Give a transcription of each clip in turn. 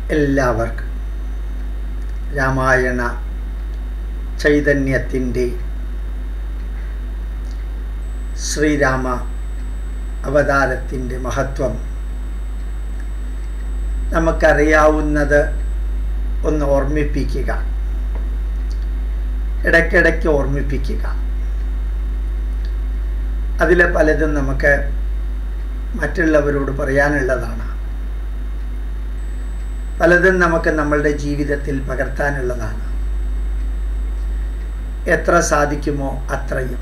എല്ലാവർക്കും രാമായണ ചൈതന്യത്തിൻ്റെ ശ്രീരാമ അവതാരത്തിൻ്റെ മഹത്വം നമുക്കറിയാവുന്നത് ഒന്ന് ഓർമ്മിപ്പിക്കുക ഇടയ്ക്കിടയ്ക്ക് ഓർമ്മിപ്പിക്കുക അതിലെ പലതും നമുക്ക് മറ്റുള്ളവരോട് പറയാനുള്ളതാണ് പലതും നമുക്ക് നമ്മളുടെ ജീവിതത്തിൽ പകർത്താനുള്ളതാണ് എത്ര സാധിക്കുമോ അത്രയും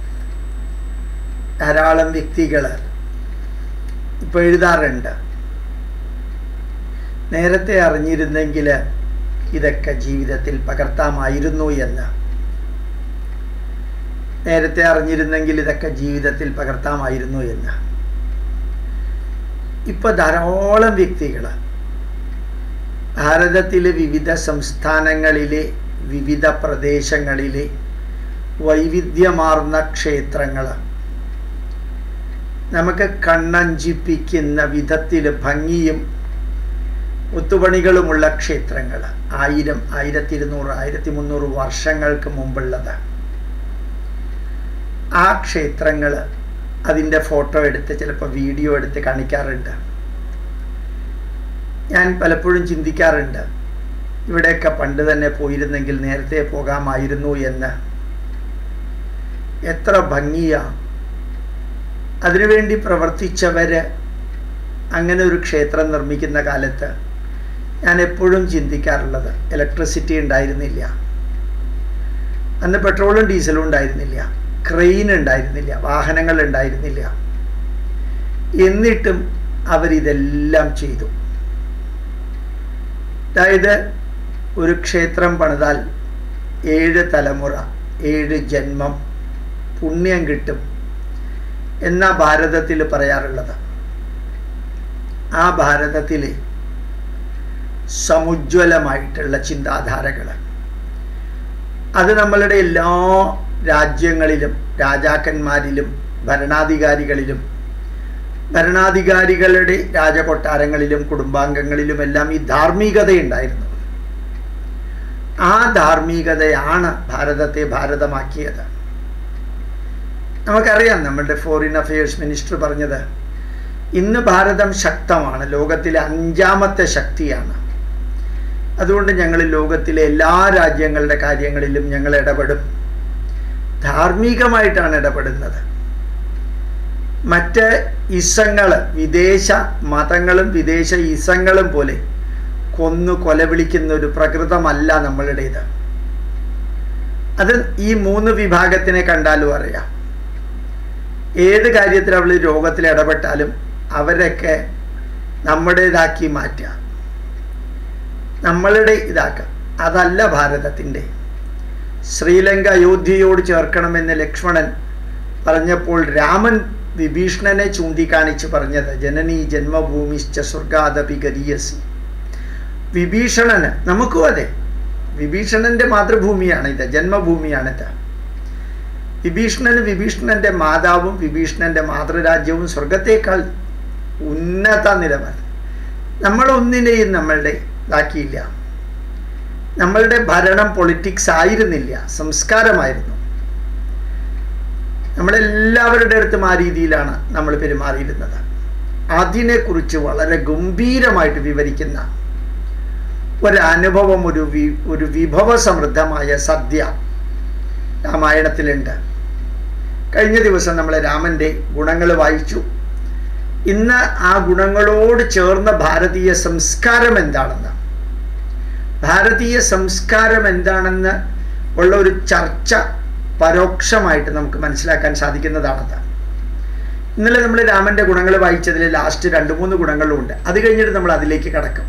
ധാരാളം വ്യക്തികൾ ഇപ്പോൾ എഴുതാറുണ്ട് നേരത്തെ അറിഞ്ഞിരുന്നെങ്കിൽ ഇതൊക്കെ ജീവിതത്തിൽ പകർത്താമായിരുന്നു എന്ന് നേരത്തെ അറിഞ്ഞിരുന്നെങ്കിൽ ഇതൊക്കെ ജീവിതത്തിൽ പകർത്താമായിരുന്നു എന്ന് ഇപ്പോൾ ധാരാളം വ്യക്തികൾ ഭാരതത്തിലെ വിവിധ സംസ്ഥാനങ്ങളിലെ വിവിധ പ്രദേശങ്ങളിലെ വൈവിധ്യമാർന്ന ക്ഷേത്രങ്ങൾ നമുക്ക് കണ്ണഞ്ചിപ്പിക്കുന്ന വിധത്തിൽ ഭംഗിയും ഒത്തുപണികളുമുള്ള ക്ഷേത്രങ്ങൾ ആയിരം ആയിരത്തി ഇരുന്നൂറ് ആയിരത്തി മുന്നൂറ് വർഷങ്ങൾക്ക് മുമ്പുള്ളത് ആ ക്ഷേത്രങ്ങൾ അതിൻ്റെ ഫോട്ടോ എടുത്ത് ചിലപ്പോൾ വീഡിയോ എടുത്ത് കാണിക്കാറുണ്ട് ഞാൻ പലപ്പോഴും ചിന്തിക്കാറുണ്ട് ഇവിടെയൊക്കെ പണ്ട് തന്നെ പോയിരുന്നെങ്കിൽ നേരത്തെ പോകാമായിരുന്നു എന്ന് എത്ര ഭംഗിയാണ് അതിനുവേണ്ടി പ്രവർത്തിച്ചവർ അങ്ങനെ ഒരു ക്ഷേത്രം നിർമ്മിക്കുന്ന കാലത്ത് ഞാൻ എപ്പോഴും ചിന്തിക്കാറുള്ളത് ഇലക്ട്രിസിറ്റി ഉണ്ടായിരുന്നില്ല അന്ന് പെട്രോളും ഡീസലും ഉണ്ടായിരുന്നില്ല ക്രെയിൻ ഉണ്ടായിരുന്നില്ല വാഹനങ്ങൾ ഉണ്ടായിരുന്നില്ല എന്നിട്ടും അവരിതെല്ലാം ചെയ്തു അതായത് ഒരു ക്ഷേത്രം പണിതാൽ ഏഴ് തലമുറ ഏഴ് ജന്മം പുണ്യം കിട്ടും എന്നാ ഭാരതത്തിൽ പറയാറുള്ളത് ആ ഭാരതത്തിൽ സമുജ്വലമായിട്ടുള്ള ചിന്താധാരകൾ അത് നമ്മളുടെ എല്ലാ രാജ്യങ്ങളിലും രാജാക്കന്മാരിലും ഭരണാധികാരികളിലും ഭരണാധികാരികളുടെ രാജകൊട്ടാരങ്ങളിലും കുടുംബാംഗങ്ങളിലും എല്ലാം ഈ ധാർമ്മികതയുണ്ടായിരുന്നു ആ ധാർമ്മികതയാണ് ഭാരതത്തെ ഭാരതമാക്കിയത് നമുക്കറിയാം നമ്മളുടെ ഫോറിൻ അഫയേഴ്സ് മിനിസ്റ്റർ പറഞ്ഞത് ഇന്ന് ഭാരതം ശക്തമാണ് ലോകത്തിലെ അഞ്ചാമത്തെ ശക്തിയാണ് അതുകൊണ്ട് ഞങ്ങൾ ലോകത്തിലെ എല്ലാ രാജ്യങ്ങളുടെ കാര്യങ്ങളിലും ഞങ്ങൾ ഇടപെടും ധാർമ്മികമായിട്ടാണ് ഇടപെടുന്നത് മറ്റ് ഇസങ്ങൾ വിദേശ മതങ്ങളും വിദേശ ഇസങ്ങളും പോലെ കൊന്നു കൊലവിളിക്കുന്ന ഒരു പ്രകൃതമല്ല നമ്മളുടേത് അത് ഈ മൂന്ന് വിഭാഗത്തിനെ കണ്ടാലും അറിയാം ഏത് കാര്യത്തിൽ അവൾ രോഗത്തിൽ ഇടപെട്ടാലും അവരൊക്കെ നമ്മുടേതാക്കി മാറ്റുക നമ്മളുടെ ഇതാക്കുക അതല്ല ഭാരതത്തിൻ്റെ ശ്രീലങ്ക അയോധ്യയോട് ചേർക്കണമെന്ന് ലക്ഷ്മണൻ പറഞ്ഞപ്പോൾ രാമൻ വിഭീഷണനെ ചൂണ്ടിക്കാണിച്ച് പറഞ്ഞത് ജനനീ ജന്മഭൂമിശ്ച സ്വർഗാദപി ഗരീയസി വിഭീഷണന് നമുക്കും അതെ വിഭീഷണന്റെ മാതൃഭൂമിയാണിത് ജന്മഭൂമിയാണിത് വിഭീഷണന് വിഭീഷണന്റെ മാതാവും വിഭീഷണന്റെ മാതൃരാജ്യവും സ്വർഗത്തേക്കാൾ ഉന്നത നിലവാരം നമ്മളൊന്നിനെയും നമ്മളുടെ ഇതാക്കിയില്ല നമ്മളുടെ ഭരണം പൊളിറ്റിക്സ് ആയിരുന്നില്ല സംസ്കാരമായിരുന്നു നമ്മളെല്ലാവരുടെ അടുത്തും ആ രീതിയിലാണ് നമ്മൾ പെരുമാറിയിരുന്നത് അതിനെക്കുറിച്ച് വളരെ ഗംഭീരമായിട്ട് വിവരിക്കുന്ന ഒരനുഭവം ഒരു വി ഒരു വിഭവസമൃദ്ധമായ സദ്യ രാമായണത്തിലുണ്ട് കഴിഞ്ഞ ദിവസം നമ്മൾ രാമൻ്റെ ഗുണങ്ങൾ വായിച്ചു ഇന്ന് ആ ഗുണങ്ങളോട് ചേർന്ന ഭാരതീയ സംസ്കാരം എന്താണെന്ന് ഭാരതീയ സംസ്കാരം എന്താണെന്ന് ഉള്ള ഒരു ചർച്ച പരോക്ഷമായിട്ട് നമുക്ക് മനസ്സിലാക്കാൻ സാധിക്കുന്നതാണത് ഇന്നലെ നമ്മൾ രാമൻ്റെ ഗുണങ്ങൾ വായിച്ചതിൽ ലാസ്റ്റ് രണ്ട് മൂന്ന് ഗുണങ്ങളുണ്ട് അത് കഴിഞ്ഞിട്ട് നമ്മൾ അതിലേക്ക് കടക്കും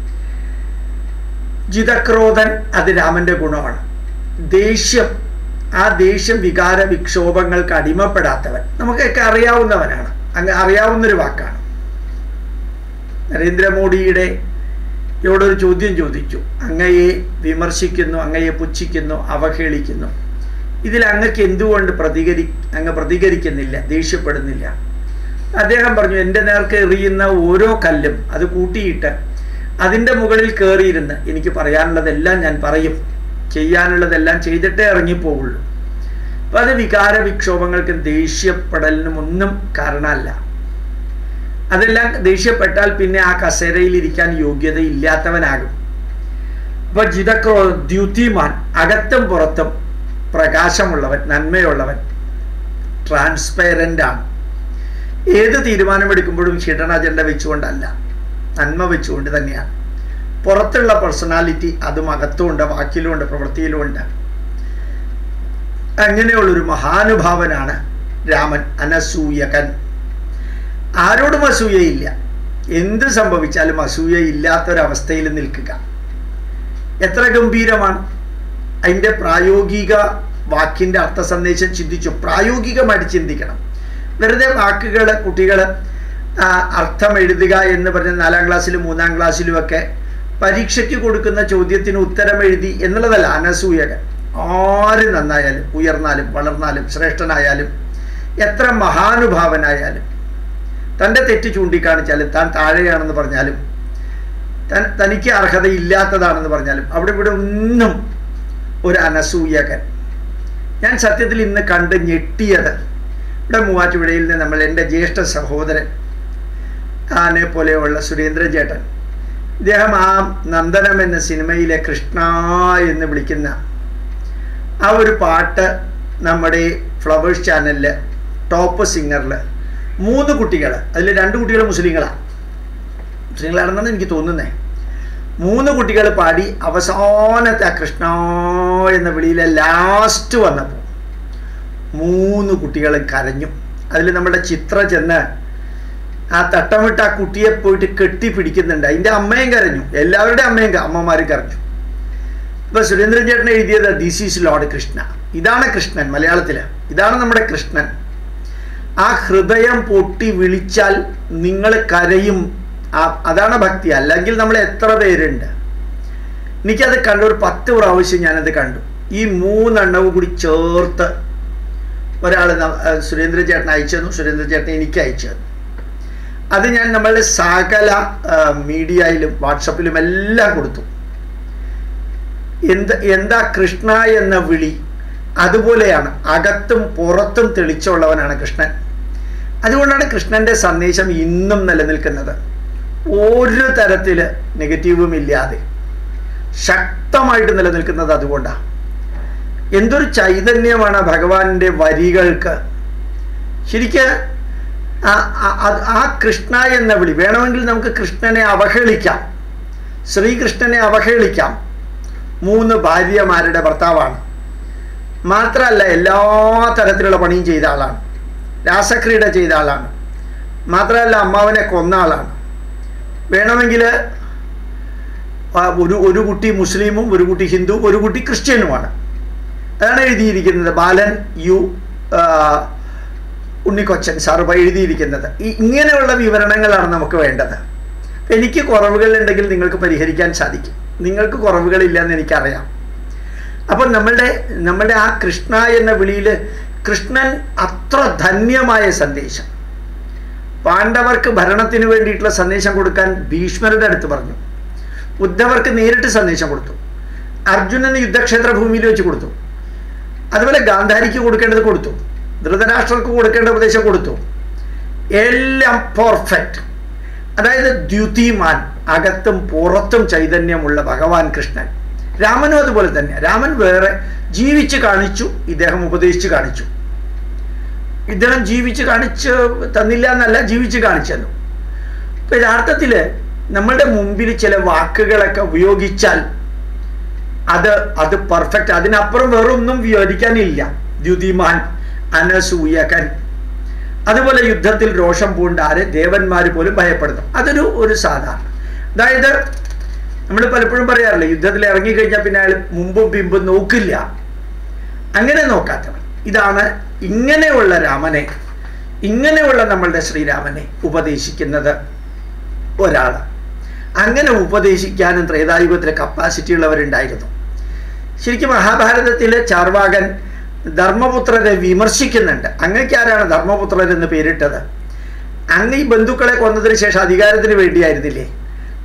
ജിതക്രോധൻ അത് രാമൻ്റെ ഗുണമാണ് ദേഷ്യം ആ ദേഷ്യം വികാര വിക്ഷോഭങ്ങൾക്ക് അടിമപ്പെടാത്തവൻ നമുക്കൊക്കെ അറിയാവുന്നവനാണ് അങ്ങ് അറിയാവുന്നൊരു വാക്കാണ് നരേന്ദ്രമോദിയുടെ യോടൊരു ചോദ്യം ചോദിച്ചു അങ്ങയെ വിമർശിക്കുന്നു അങ്ങയെ പുച്ഛിക്കുന്നു അവഹേളിക്കുന്നു ഇതിൽ അങ്ങക്ക് എന്തുകൊണ്ട് പ്രതികരി അങ്ങ് പ്രതികരിക്കുന്നില്ല ദേഷ്യപ്പെടുന്നില്ല അദ്ദേഹം പറഞ്ഞു എൻ്റെ നേർക്ക് എറിയുന്ന ഓരോ കല്ലും അത് കൂട്ടിയിട്ട് അതിൻ്റെ മുകളിൽ കയറിയിരുന്ന് എനിക്ക് പറയാനുള്ളതെല്ലാം ഞാൻ പറയും ചെയ്യാനുള്ളതെല്ലാം ചെയ്തിട്ടേ ഇറങ്ങിപ്പോവുള്ളൂ അപ്പം അത് വികാര വിക്ഷോഭങ്ങൾക്കും ദേഷ്യപ്പെടലിനും ഒന്നും കാരണമല്ല അതെല്ലാം ദേഷ്യപ്പെട്ടാൽ പിന്നെ ആ കസേരയിൽ ഇരിക്കാൻ യോഗ്യതയില്ലാത്തവനാകും അപ്പൊ ജിതക്രോ ദ്യുതിമാൻ അകത്തും പുറത്തും പ്രകാശമുള്ളവൻ നന്മയുള്ളവൻ ട്രാൻസ്പെയറൻ്റ് ആണ് ഏത് തീരുമാനമെടുക്കുമ്പോഴും ഹിഡൻ അജണ്ട വെച്ചുകൊണ്ടല്ല നന്മ വെച്ചുകൊണ്ട് തന്നെയാണ് പുറത്തുള്ള പേഴ്സണാലിറ്റി അതും അകത്തുമുണ്ട് വാക്കിലുമുണ്ട് പ്രവൃത്തിയിലുമുണ്ട് അങ്ങനെയുള്ളൊരു മഹാനുഭാവനാണ് രാമൻ അനസൂയകൻ ആരോടും അസൂയയില്ല എന്ത് സംഭവിച്ചാലും അസൂയ ഇല്ലാത്തൊരവസ്ഥയിൽ നിൽക്കുക എത്ര ഗംഭീരമാണ് അതിൻ്റെ പ്രായോഗിക വാക്കിൻ്റെ അർത്ഥ സന്ദേശം ചിന്തിച്ചു പ്രായോഗികമായിട്ട് ചിന്തിക്കണം വെറുതെ വാക്കുകൾ കുട്ടികൾ അർത്ഥം എഴുതുക എന്ന് പറഞ്ഞ നാലാം ക്ലാസ്സിലും മൂന്നാം ക്ലാസ്സിലുമൊക്കെ പരീക്ഷയ്ക്ക് കൊടുക്കുന്ന ചോദ്യത്തിന് ഉത്തരം എഴുതി എന്നുള്ളതല്ല അനസൂയകൻ ആര് നന്നായാലും ഉയർന്നാലും വളർന്നാലും ശ്രേഷ്ഠനായാലും എത്ര മഹാനുഭാവനായാലും തൻ്റെ തെറ്റ് ചൂണ്ടിക്കാണിച്ചാലും താൻ താഴെയാണെന്ന് പറഞ്ഞാലും തൻ തനിക്ക് അർഹതയില്ലാത്തതാണെന്ന് പറഞ്ഞാലും അവിടെ ഇവിടെ ഒന്നും ഒരു അനസൂയകൻ ഞാൻ സത്യത്തിൽ ഇന്ന് കണ്ട് ഞെട്ടിയത് ഇവിടെ മൂവാറ്റുപുഴയിൽ നിന്ന് നമ്മൾ എൻ്റെ ജ്യേഷ്ഠ സഹോദരൻ ആനെ പോലെയുള്ള സുരേന്ദ്രൻ ചേട്ടൻ ഇദ്ദേഹം ആ നന്ദനം എന്ന സിനിമയിലെ കൃഷ്ണ എന്ന് വിളിക്കുന്ന ആ ഒരു പാട്ട് നമ്മുടെ ഫ്ലവേഴ്സ് ചാനലിൽ ടോപ്പ് സിംഗറിൽ മൂന്ന് കുട്ടികൾ അതിൽ രണ്ട് കുട്ടികൾ മുസ്ലിങ്ങളാണ് മുസ്ലിങ്ങളാണെന്നാണ് എനിക്ക് തോന്നുന്നത് മൂന്ന് കുട്ടികൾ പാടി അവസാനത്തെ ആ കൃഷ്ണ എന്ന വിളിയിലെ ലാസ്റ്റ് വന്നപ്പോൾ മൂന്ന് കുട്ടികൾ കരഞ്ഞു അതിൽ നമ്മുടെ ചിത്ര ചെന്ന് ആ തട്ടമിട്ട് ആ കുട്ടിയെ പോയിട്ട് കെട്ടിപ്പിടിക്കുന്നുണ്ട് അതിൻ്റെ അമ്മയും കരഞ്ഞു എല്ലാവരുടെ അമ്മയും അമ്മമാരും കരഞ്ഞു ഇപ്പൊ സുരേന്ദ്രൻ ചേട്ടൻ എഴുതിയത് ദിസ് ഈസ് ലോർഡ് കൃഷ്ണ ഇതാണ് കൃഷ്ണൻ മലയാളത്തിൽ ഇതാണ് നമ്മുടെ കൃഷ്ണൻ ആ ഹൃദയം പൊട്ടി വിളിച്ചാൽ നിങ്ങൾ കരയും അതാണ് ഭക്തി അല്ലെങ്കിൽ നമ്മൾ എത്ര പേരുണ്ട് എനിക്കത് കണ്ട ഒരു പത്ത് പ്രാവശ്യം ഞാനത് കണ്ടു ഈ മൂന്നെണ്ണവും കൂടി ചേർത്ത് ഒരാൾ സുരേന്ദ്ര ചേട്ടൻ അയച്ചു തന്നു സുരേന്ദ്ര ചേട്ടൻ എനിക്ക് അയച്ചു തന്നു അത് ഞാൻ നമ്മളുടെ സകല മീഡിയയിലും വാട്സപ്പിലും എല്ലാം കൊടുത്തു എന്ത് എന്താ കൃഷ്ണ എന്ന വിളി അതുപോലെയാണ് അകത്തും പുറത്തും തെളിച്ചുള്ളവനാണ് കൃഷ്ണൻ അതുകൊണ്ടാണ് കൃഷ്ണന്റെ സന്ദേശം ഇന്നും നിലനിൽക്കുന്നത് ഒരു തരത്തിൽ നെഗറ്റീവും ഇല്ലാതെ ശക്തമായിട്ട് നിലനിൽക്കുന്നത് അതുകൊണ്ടാണ് എന്തൊരു ചൈതന്യമാണ് ഭഗവാന്റെ വരികൾക്ക് ശരിക്ക് ആ കൃഷ്ണ എന്ന വിളി വേണമെങ്കിൽ നമുക്ക് കൃഷ്ണനെ അവഹേളിക്കാം ശ്രീകൃഷ്ണനെ അവഹേളിക്കാം മൂന്ന് ഭാര്യമാരുടെ ഭർത്താവാണ് മാത്രമല്ല എല്ലാ തരത്തിലുള്ള പണിയും ചെയ്ത ആളാണ് രാസക്രീഡ ചെയ്ത ആളാണ് മാത്രമല്ല അമ്മാവനെ കൊന്ന ആളാണ് വേണമെങ്കിൽ ഒരു ഒരു കുട്ടി മുസ്ലിമും ഒരു കുട്ടി ഹിന്ദു ഒരു കുട്ടി ക്രിസ്ത്യനുമാണ് അതാണ് എഴുതിയിരിക്കുന്നത് ബാലൻ യു ഉണ്ണിക്കൊച്ചൻ സാറ് എഴുതിയിരിക്കുന്നത് ഈ ഇങ്ങനെയുള്ള വിവരണങ്ങളാണ് നമുക്ക് വേണ്ടത് എനിക്ക് കുറവുകളുണ്ടെങ്കിൽ നിങ്ങൾക്ക് പരിഹരിക്കാൻ സാധിക്കും നിങ്ങൾക്ക് കുറവുകളില്ല എന്ന് എനിക്കറിയാം അപ്പം നമ്മളുടെ നമ്മളുടെ ആ കൃഷ്ണ എന്ന വിളിയിൽ കൃഷ്ണൻ അത്ര ധന്യമായ സന്ദേശം പാണ്ഡവർക്ക് ഭരണത്തിന് വേണ്ടിയിട്ടുള്ള സന്ദേശം കൊടുക്കാൻ ഭീഷ്മരുടെ അടുത്ത് പറഞ്ഞു ഉദ്ധവർക്ക് നേരിട്ട് സന്ദേശം കൊടുത്തു അർജുനന് യുദ്ധക്ഷേത്ര ഭൂമിയിൽ വെച്ച് കൊടുത്തു അതുപോലെ ഗാന്ധാരിക്ക് കൊടുക്കേണ്ടത് കൊടുത്തു ധൃതരാഷ്ട്രർക്ക് കൊടുക്കേണ്ട ഉപദേശം കൊടുത്തു എല്ലാം പെർഫെക്റ്റ് അതായത് ദ്യുതിമാൻ അകത്തും പുറത്തും ചൈതന്യമുള്ള ഭഗവാൻ കൃഷ്ണൻ രാമനും അതുപോലെ തന്നെ രാമൻ വേറെ ജീവിച്ച് കാണിച്ചു ഇദ്ദേഹം ഉപദേശിച്ച് കാണിച്ചു ഇദ്ദേഹം ജീവിച്ച് കാണിച്ച് തന്നില്ല എന്നല്ല ജീവിച്ച് കാണിച്ചു തന്നു അപ്പൊ യഥാർത്ഥത്തിൽ നമ്മളുടെ മുമ്പിൽ ചില വാക്കുകളൊക്കെ ഉപയോഗിച്ചാൽ അത് അത് പെർഫെക്റ്റ് അതിനപ്പുറം വേറെ ഒന്നും വിവരിക്കാനില്ല ദ്യുതിമാൻ അനസൂയകൻ അതുപോലെ യുദ്ധത്തിൽ രോഷം പൂണ്ടാര് ദേവന്മാർ പോലും ഭയപ്പെടുന്നു അതൊരു ഒരു സാധാരണ അതായത് നമ്മൾ പലപ്പോഴും പറയാറില്ല യുദ്ധത്തിൽ ഇറങ്ങിക്കഴിഞ്ഞാൽ പിന്നെ അയാൾ മുമ്പും പിമ്പും നോക്കില്ല അങ്ങനെ നോക്കാത്തവൻ ഇതാണ് ഇങ്ങനെയുള്ള രാമനെ ഇങ്ങനെയുള്ള നമ്മളുടെ ശ്രീരാമനെ ഉപദേശിക്കുന്നത് ഒരാൾ അങ്ങനെ ഉപദേശിക്കാനും ത്രേതായുഗത്തിലെ കപ്പാസിറ്റി ഉള്ളവരുണ്ടായിരുന്നു ശരിക്കും മഹാഭാരതത്തിലെ ചാർവാകൻ ധർമ്മപുത്രരെ വിമർശിക്കുന്നുണ്ട് അങ്ങക്ക് ആരാണ് ധർമ്മപുത്രർ എന്ന് പേരിട്ടത് അങ്ങ് ഈ ബന്ധുക്കളെ കൊന്നതിന് ശേഷം അധികാരത്തിന് വേണ്ടിയായിരുന്നില്ലേ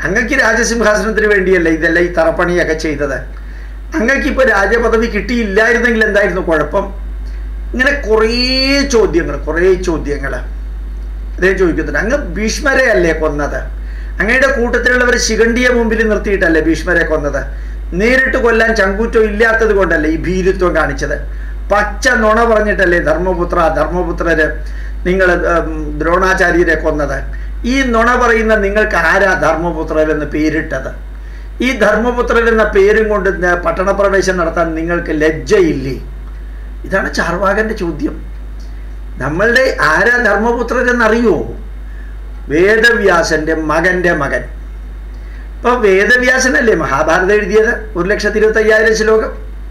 അങ്ങക്ക് രാജസിംഹാസനത്തിന് വേണ്ടിയല്ലേ ഇതെല്ലാം ഈ തറപ്പണിയൊക്കെ ചെയ്തത് അങ്ങക്ക് ഇപ്പോൾ രാജപദവി കിട്ടിയില്ലായിരുന്നെങ്കിൽ എന്തായിരുന്നു കുഴപ്പം ഇങ്ങനെ കുറേ ചോദ്യങ്ങൾ കുറേ ചോദ്യങ്ങൾ അദ്ദേഹം ചോദിക്കുന്നുണ്ട് അങ്ങ് ഭീഷ്മരെ അല്ലേ കൊന്നത് അങ്ങയുടെ കൂട്ടത്തിലുള്ളവർ ശിഖണ്ഡിയെ മുമ്പിൽ നിർത്തിയിട്ടല്ലേ ഭീഷ്മരെ കൊന്നത് നേരിട്ട് കൊല്ലാൻ ചങ്കൂറ്റം ഇല്ലാത്തത് കൊണ്ടല്ലേ ഈ ഭീരുത്വം കാണിച്ചത് പച്ച നുണ പറഞ്ഞിട്ടല്ലേ ധർമ്മപുത്ര ധർമ്മപുത്രര് നിങ്ങൾ ദ്രോണാചാര്യരെ കൊന്നത് ഈ നുണ പറയുന്ന നിങ്ങൾക്ക് ആരാ ധർമ്മപുത്രർ എന്ന് പേരിട്ടത് ഈ ധർമ്മപുത്രൻ എന്ന പേരും കൊണ്ട് ന- പട്ടണപ്രവേശം നടത്താൻ നിങ്ങൾക്ക് ലജ്ജയില്ലേ ഇതാണ് ചാർവാകന്റെ ചോദ്യം നമ്മളുടെ ആരാ ധർമ്മപുത്രരെന്നറിയോ വേദവ്യാസന്റെ മകന്റെ മകൻ ഇപ്പൊ വേദവ്യാസനല്ലേ മഹാഭാരതം എഴുതിയത് ഒരു ലക്ഷത്തി ഇരുപത്തി അയ്യായിരം ശ്ലോകം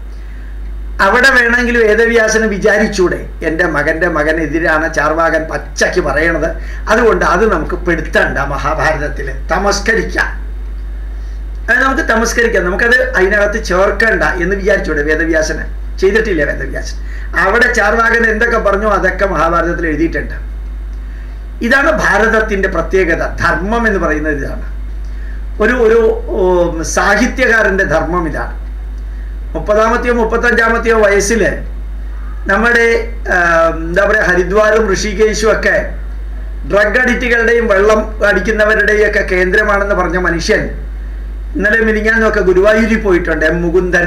അവിടെ വേണമെങ്കിൽ വേദവ്യാസന് വിചാരിച്ചൂടെ എൻ്റെ മകൻ്റെ മകനെതിരാണ് ചാർവാകൻ പച്ചയ്ക്ക് പറയണത് അതുകൊണ്ട് അത് നമുക്ക് പെടുത്തണ്ട മഹാഭാരതത്തിൽ തമസ്കരിക്കാം അത് നമുക്ക് തമസ്കരിക്കാം നമുക്കത് അതിനകത്ത് ചേർക്കണ്ട എന്ന് വിചാരിച്ചൂടെ വേദവ്യാസന് ചെയ്തിട്ടില്ല വേദവ്യാസൻ അവിടെ ചാർവാകൻ എന്തൊക്കെ പറഞ്ഞോ അതൊക്കെ മഹാഭാരതത്തിൽ എഴുതിയിട്ടുണ്ട് ഇതാണ് ഭാരതത്തിന്റെ പ്രത്യേകത ധർമ്മം എന്ന് പറയുന്നത് ഇതാണ് ഒരു ഒരു ഉം, സാഹിത്യകാരന്റെ ധർമ്മം ഇതാണ് മുപ്പതാമത്തെയോ മുപ്പത്തഞ്ചാമത്തെയോ വയസ്സിൽ നമ്മുടെ ആ, എന്താ പറയുക ഹരിദ്വാരും ഋഷികേശും ഒക്കെ ഡ്രഗ് അഡിക്റ്റുകളുടെയും വെള്ളം അടിക്കുന്നവരുടെയും ഒക്കെ കേന്ദ്രമാണെന്ന് പറഞ്ഞ മനുഷ്യൻ ഇന്നലെ മിനിങ്ങാന്നൊക്കെ ഗുരുവായൂരിൽ പോയിട്ടുണ്ട് എം മുകുന്ദൻ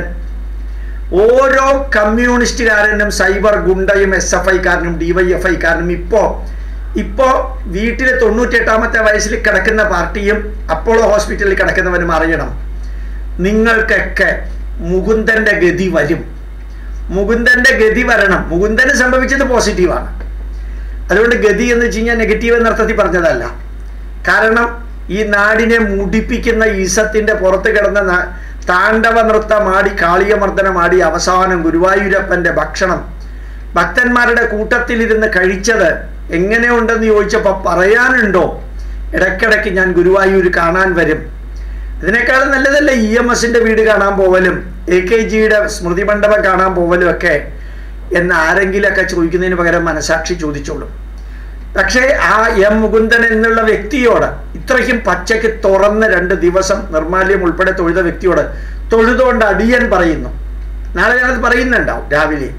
ഓരോ കമ്മ്യൂണിസ്റ്റുകാരനും സൈബർ ഗുണ്ടയും എസ് എഫ് ഐക്കാരനും ഡി വൈ എഫ് ഐക്കാരനും ഇപ്പോ ഇപ്പോ വീട്ടിലെ തൊണ്ണൂറ്റെട്ടാമത്തെ വയസ്സിൽ കിടക്കുന്ന പാർട്ടിയും അപ്പോളോ ഹോസ്പിറ്റലിൽ കിടക്കുന്നവനും അറിയണം നിങ്ങൾക്കൊക്കെ മുകുന്ദന്റെ ഗതി വരും മുകുന്ദന്റെ ഗതി വരണം മുകുന്ദന് സംഭവിച്ചത് പോസിറ്റീവാണ് അതുകൊണ്ട് ഗതി എന്ന് വെച്ച് കഴിഞ്ഞാൽ നെഗറ്റീവ് എന്ന അർത്ഥത്തിൽ പറഞ്ഞതല്ല കാരണം ഈ നാടിനെ മുടിപ്പിക്കുന്ന ഈസത്തിന്റെ പുറത്ത് കിടന്ന ന- താണ്ഡവ നൃത്തമാടി കാളിയമർദ്ദനമാടി അവസാനം ഗുരുവായൂരപ്പന്റെ ഭക്ഷണം ഭക്തന്മാരുടെ കൂട്ടത്തിലിരുന്ന് കഴിച്ചത് എങ്ങനെയുണ്ടെന്ന് ചോദിച്ചപ്പോൾ പറയാനുണ്ടോ ഇടയ്ക്കിടയ്ക്ക് ഞാൻ ഗുരുവായൂർ കാണാൻ വരും ഇതിനേക്കാളും നല്ലതല്ലേ ഇ എം എസിന്റെ വീട് കാണാൻ പോവലും എ കെ ജിയുടെ സ്മൃതി മണ്ഡപം കാണാൻ പോവലും ഒക്കെ എന്ന് ആരെങ്കിലൊക്കെ ചോദിക്കുന്നതിന് പകരം മനസാക്ഷി ചോദിച്ചോളും പക്ഷേ ആ എം മുകുന്ദൻ എന്നുള്ള വ്യക്തിയോട് ഇത്രയ്ക്കും പച്ചയ്ക്ക് തുറന്ന് രണ്ട് ദിവസം നിർമാല്യം ഉൾപ്പെടെ തൊഴുത വ്യക്തിയോട് തൊഴുതുകൊണ്ട് അടിയൻ പറയുന്നു നാളെ ഞാനത് പറയുന്നുണ്ടാവും രാവിലെ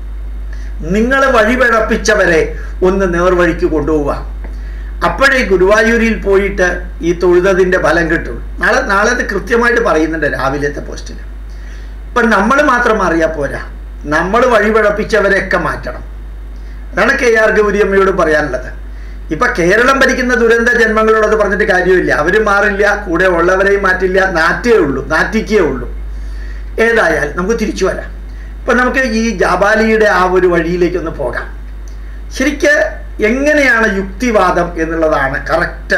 നിങ്ങൾ വഴിപിഴപ്പിച്ചവരെ ഒന്ന് നേർവഴിക്ക് കൊണ്ടുപോവുക അപ്പോഴേ ഗുരുവായൂരിൽ പോയിട്ട് ഈ തൊഴുതതിൻ്റെ ഫലം കിട്ടും നാളെ നാളെ അത് കൃത്യമായിട്ട് പറയുന്നുണ്ട് രാവിലത്തെ പോസ്റ്റിൽ ഇപ്പം നമ്മൾ മാത്രം അറിയാൻ പോരാ നമ്മൾ വഴിപിഴപ്പിച്ചവരെയൊക്കെ മാറ്റണം അതാണ് കെ ആർ ഗൗരിയമ്മയോട് പറയാനുള്ളത് ഇപ്പൊ കേരളം ഭരിക്കുന്ന ദുരന്ത ജന്മങ്ങളോടത് പറഞ്ഞിട്ട് കാര്യമില്ല അവര് മാറില്ല കൂടെ ഉള്ളവരെയും മാറ്റില്ല നാറ്റേ ഉള്ളൂ നാറ്റിക്കേ ഉള്ളൂ ഏതായാലും നമുക്ക് തിരിച്ചു വരാം ഇപ്പൊ നമുക്ക് ഈ ജാബാലിയുടെ ആ ഒരു വഴിയിലേക്ക് ഒന്ന് പോകാം ശരിക്ക് എങ്ങനെയാണ് യുക്തിവാദം എന്നുള്ളതാണ് കറക്റ്റ്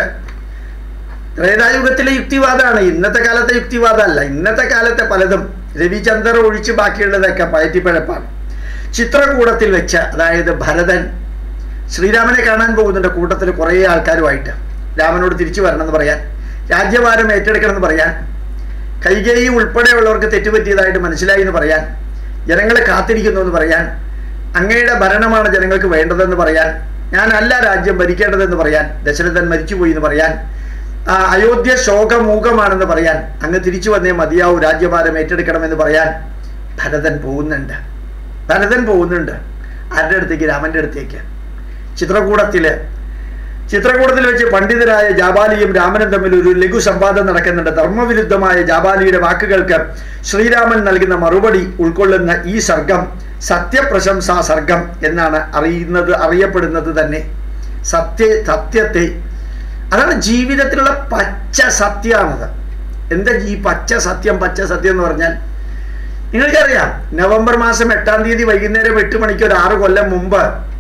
ത്രേതായുഗത്തിലെ യുക്തിവാദമാണ് ഇന്നത്തെ കാലത്തെ യുക്തിവാദമല്ല ഇന്നത്തെ കാലത്തെ പലതും രവിചന്ദ്രൻ ഒഴിച്ച് ബാക്കിയുള്ളതൊക്കെ പയറ്റിപ്പഴപ്പാണ് ചിത്രകൂടത്തിൽ വെച്ച് അതായത് ഭരതൻ ശ്രീരാമനെ കാണാൻ പോകുന്നുണ്ട് കൂട്ടത്തിൽ കുറേ ആൾക്കാരുമായിട്ട് രാമനോട് തിരിച്ചു വരണമെന്ന് പറയാൻ രാജ്യഭാരം ഏറ്റെടുക്കണമെന്ന് പറയാൻ കൈകേയി ഉൾപ്പെടെയുള്ളവർക്ക് തെറ്റുപറ്റിയതായിട്ട് മനസ്സിലായി എന്ന് പറയാൻ ജനങ്ങളെ കാത്തിരിക്കുന്നു എന്ന് പറയാൻ അങ്ങയുടെ ഭരണമാണ് ജനങ്ങൾക്ക് വേണ്ടതെന്ന് പറയാൻ ഞാനല്ല രാജ്യം ഭരിക്കേണ്ടതെന്ന് പറയാൻ ദശരഥൻ മരിച്ചുപോയി എന്ന് പറയാൻ ആ, അയോധ്യ ശോകമൂകമാണെന്ന് പറയാൻ അങ്ങ് തിരിച്ചു വന്നേ മതിയാവൂ രാജ്യഭാരം ഏറ്റെടുക്കണമെന്ന് പറയാൻ ഭരതൻ പോകുന്നുണ്ട് ഭരതൻ പോകുന്നുണ്ട് ആരുടെ അടുത്തേക്ക് രാമന്റെ അടുത്തേക്ക് ചിത്രകൂടത്തില് ചിത്രകൂടത്തിൽ വെച്ച് പണ്ഡിതരായ ജാബാലിയും രാമനും തമ്മിൽ ഒരു ലഘു സംവാദം നടക്കുന്നുണ്ട് ധർമ്മവിരുദ്ധമായ ജാബാലിയുടെ വാക്കുകൾക്ക് ശ്രീരാമൻ നൽകുന്ന മറുപടി ഉൾക്കൊള്ളുന്ന ഈ സർഗം സത്യപ്രശംസാ സർഗം എന്നാണ് അറിയുന്നത് അറിയപ്പെടുന്നത് തന്നെ സത്യ സത്യത്തെ അതാണ് ജീവിതത്തിലുള്ള പച്ച സത്യമാണത് എന്താ ഈ പച്ച സത്യം പച്ച സത്യം എന്ന് പറഞ്ഞാൽ നിങ്ങൾക്കറിയാം നവംബർ മാസം എട്ടാം തീയതി വൈകുന്നേരം എട്ട് മണിക്ക് ഒരു ആറ് കൊല്ലം മുമ്പ്